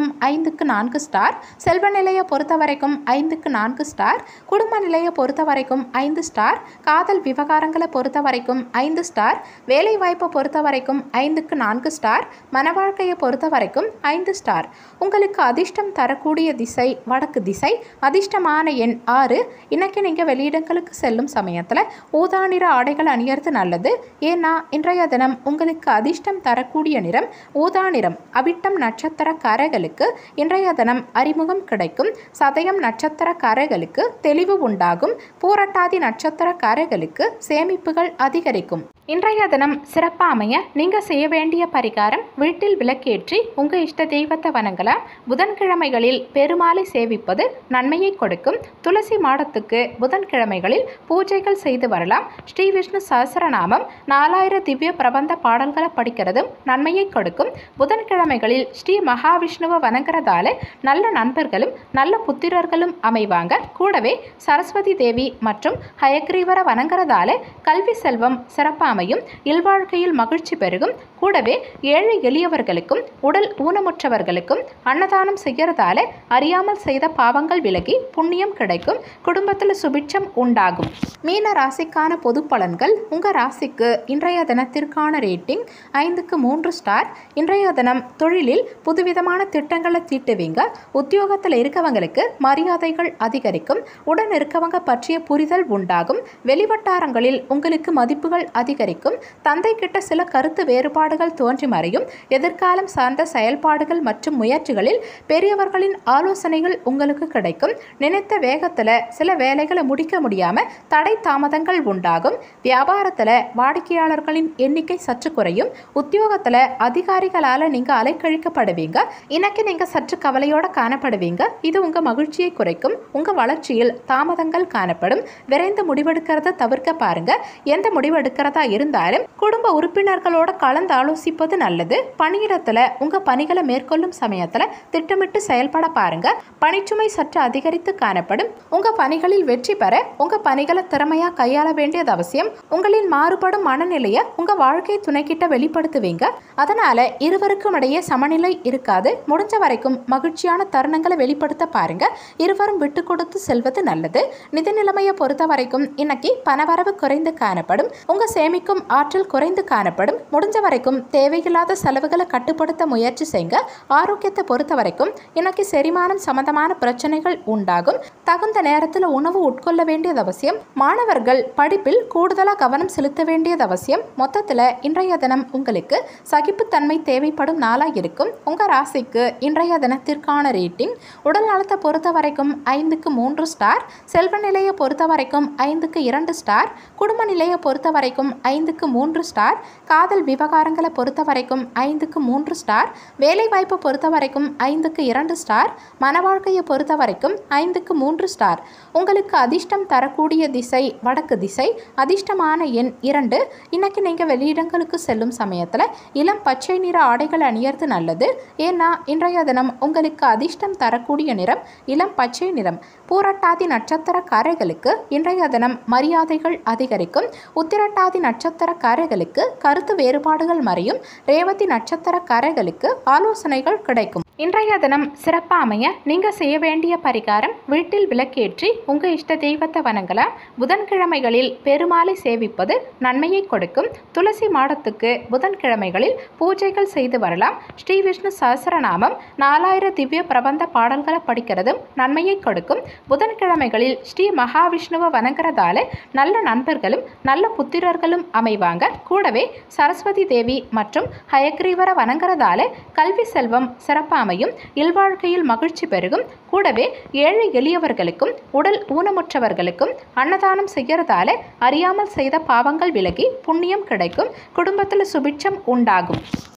ஐந்துக்கு நான்கு ஸ்டார் செல்வ நிலையை பொறுத்த வரைக்கும் ஐந்துக்கு நான்கு ஸ்டார் குடும்ப நிலையை பொறுத்த வரைக்கும் ஐந்து ஸ்டார் காதல் விவகாரங்களை பொறுத்த வரைக்கும் ஐந்து ஸ்டார் வேலை வாய்ப்பை பொறுத்த வரைக்கும் ஐந்துக்கு நான்கு ஸ்டார் மன வாழ்க்கையை பொறுத்த வரைக்கும் ஐந்து ஸ்டார் உங்களுக்கு அதிர்ஷ்டம் தரக்கூடிய திசை வடக்கு திசை அதிர்ஷ்டமான எண் ஆறு இன்னைக்கு நீங்கள் வெளியிடங்களுக்கு செல்லும் சமயத்தில் ஊதா நிற ஆடைகள் அணியறது நல்லது ஏன்னா இன்றைய தினம் உங்களுக்கு அதிர்ஷ்டம் தரக்கூடிய நிறம் ஊதா நிறம் அவிட்டம் நட்சத்திரக்காரர்களுக்கு இன்றைய தினம் அறிமுகம் கிடைக்கும் சதயம் நட்சத்திரக்காரர்களுக்கு தெளிவு உண்டாகும் பூரட்டாதி நட்சத்திரக்காரர்களுக்கு சேமிப்புகள் அதிகரிக்கும் இன்றைய தினம் சிறப்பாக அமைய நீங்கள் செய்ய வேண்டிய பரிகாரம் வீட்டில் விளக்கேற்றி உங்கள் இஷ்ட தெய்வத்தை வணங்கலாம் புதன்கிழமைகளில் பெருமாளை சேவிப்பது நன்மையை கொடுக்கும் துளசி மாடத்துக்கு புதன்கிழமைகளில் பூஜைகள் செய்து வரலாம் ஸ்ரீ விஷ்ணு சஹஸ்ரநாமம் நாலாயிரம் திவ்ய பிரபந்த பாடல்களை படிக்கிறதும் நன்மையை கொடுக்கும் புதன்கிழமைகளில் ஸ்ரீ மகாவிஷ்ணுவை வணங்குறதால நல்ல நண்பர்களும் நல்ல புத்திரர்களும் அமைவாங்க கூடவே சரஸ்வதி தேவி மற்றும் ஹயக்ரீவரை வணங்குறதால கல்வி செல்வம் சிறப்பாக அமையும் இல்வாழ்க்கையில் மகிழ்ச்சி பெருகும் கூடவே ஏழை எளியவர்களுக்கும் உடல் ஊனமுற்றவர்களுக்கும் அன்னதானம் செய்யறதால அறியாமல் செய்த பாவங்கள் விலகி புண்ணியம் கிடைக்கும் குடும்பத்தில் சுபிட்சம் உண்டாகும் மீன ராசிக்கான பொது பலன்கள் உங்கள் ராசிக்கு இன்றைய தினத்திற்கான ரேட்டிங் ஐந்துக்கு மூன்று ஸ்டார் இன்றைய தினம் தொழிலில் புதுவிதமான திட்டங்களை தீட்டுவீங்க உத்தியோகத்தில் இருக்கவங்களுக்கு மரியாதைகள் அதிகரிக்கும் உடன் இருக்கவங்க பற்றிய புரிதல் உண்டாகும் வெளிவட்டாரங்களில் உங்களுக்கு மதிப்புகள் அதிகரிக்கும் தந்தை கிட்ட சில கருத்து வேறுபாடுகள் தோன்றி மறையும் எதிர்காலம் சார்ந்த செயல்பாடுகள் மற்றும் முயற்சிகளில் பெரியவர்களின் ஆலோசனைகள் உங்களுக்கு கிடைக்கும் நினைத்த வேகத்தில் சில வேலைகளை முடிக்க முடியாம தடை தாமதங்கள் உண்டாகும் வியாபாரத்தில் வாடிக்கையாளர்களின் எண்ணிக்கை சற்று குறையும் உத்தியோகத்தில் அதிகாரிகளால் நீங்கள் அலைக்கழிக்கப்படுவீங்க இன்னைக்கு நீங்கள் சற்று கவலையோட காணப்படுவீங்க இது உங்கள் மகிழ்ச்சியை குறைக்கும் உங்கள் வளர்ச்சியில் தாமதங்கள் காணப்படும் விரைந்து முடிவெடுக்கிறத தவிர்க்க பாருங்க எந்த முடிவு எடுக்கிறதா இருந்தாலும் குடும்ப உறுப்பினர்களோட கலந்து ஆலோசிப்பது நல்லது பணியிடத்தில் உங்கள் பணிகளை மேற்கொள்ளும் சமயத்தில் திட்டமிட்டு செயல்பட பாருங்க பணிச்சுமை சற்று அதிகரித்து காணப்படும் உங்கள் பணிகளில் வெற்றி பெற உங்கள் பணிகளை திறமையாக கையாள வேண்டியது அவசியம் உங்களின் மாறுபடும் மனநிலையை உங்கள் வாழ்க்கை துணைக்கிட்ட வெளிப்படுத்துவீங்க அதனால இருவருக்கும் இடையே சமநிலை இருக்காது முடிஞ்ச வரைக்கும் மகிழ்ச்சியான தருணங்களை வெளிப்படுத்த பாருங்க இருவரும் விட்டு கொடுத்து செல்வது நல்லது நிதி நிலைமையை பொறுத்த வரைக்கும் இன்னைக்கு பணவரவு குறைந்து காணப்படும் உங்க சேமிக்கும் ஆற்றல் குறைந்து காணப்படும் முடிஞ்ச வரைக்கும் தேவையில்லாத செலவுகளை கட்டுப்படுத்த முயற்சி செய்யுங்க ஆரோக்கியத்தை பொறுத்த வரைக்கும் இன்னைக்கு செரிமானம் சம்பந்தமான பிரச்சனைகள் உண்டாகும் தகுந்த நேரத்தில் உணவு உட்கொள்ள வேண்டியது அவசியம் மாணவர்கள் படிப்பில் கூடுதலாக கவனம் செலுத்த வேண்டியது அவசியம் மொத்தத்தில் இன்றைய தினம் உங்களுக்கு சகிப்புத்தன்மை தேவைப்படும் நாளாக இருக்கும் உங்கள் ராசிக்கு இன்றைய தினத்திற்கான ரேட்டிங் உடல் நலத்தை பொறுத்த வரைக்கும் ஐந்துக்கு மூன்று ஸ்டார் செல்வ நிலையை பொறுத்த வரைக்கும் ஐந்துக்கு இரண்டு ஸ்டார் குடும்ப நிலையை பொறுத்த வரைக்கும் ஐந்துக்கு மூன்று ஸ்டார் காதல் விவகாரங்களை பொறுத்த வரைக்கும் ஐந்துக்கு மூன்று ஸ்டார் வேலை வாய்ப்பை பொறுத்த வரைக்கும் ஐந்துக்கு இரண்டு ஸ்டார் மன வாழ்க்கையை பொறுத்த வரைக்கும் ஐந்துக்கு மூன்று ஸ்டார் உங்களுக்கு அதிர்ஷ்டம் தரக்கூடிய திசை வடக்கு திசை அதிர்ஷ்டமான எண் இரண்டு இன்னைக்கு நீங்கள் வெளியிடங்களுக்கு செல்லும் சமயத்தில் இளம் பச்சை நிற ஆடைகள் அணியறது நல்லது ஏன்னா இன்றைய தினம் உங்களுக்கு அதிர்ஷ்டம் தரக்கூடிய நிறம் இளம் பச்சை நிறம் பூரட்டாதி நட்சத்திரக்காரர்களுக்கு இன்றைய தினம் மரியாதைகள் அதிகரிக்கும் உத்திரட்டாதி நட்சத்திரக்காரர்களுக்கு கருத்து வேறுபாடுகள் மறையும் ரேவதி நட்சத்திரக்காரர்களுக்கு ஆலோசனைகள் கிடைக்கும் இன்றைய தினம் சிறப்பாக அமைய நீங்கள் செய்ய வேண்டிய பரிகாரம் வீட்டில் விளக்கேற்றி உங்கள் இஷ்ட தெய்வத்தை வணங்கலாம் புதன்கிழமைகளில் பெருமாளை சேவிப்பது நன்மையை கொடுக்கும் துளசி மாடத்துக்கு புதன்கிழமைகளில் பூஜைகள் செய்து வரலாம் ஸ்ரீ விஷ்ணு சஹஸ்ரநாமம் நாலாயிரம் திவ்ய பிரபந்த பாடல்களை படிக்கிறதும் நன்மையை கொடுக்கும் புதன்கிழமைகளில் ஸ்ரீ மகாவிஷ்ணுவை வணங்குறதால நல்ல நண்பர்களும் நல்ல புத்திரர்களும் அமைவாங்க கூடவே சரஸ்வதி தேவி மற்றும் ஹயக்ரீவரை வணங்குறதால கல்வி செல்வம் சிறப்பாக அமையும் இல்வாழ்க்கையில் மகிழ்ச்சி பெருகும் கூடவே ஏழை எளியவர்களுக்கும் உடல் ஊனமுற்றவர்களுக்கும் அன்னதானம் செய்யறதால அறியாமல் செய்த பாவங்கள் விலகி புண்ணியம் கிடைக்கும் குடும்பத்தில் சுபிட்சம் உண்டாகும்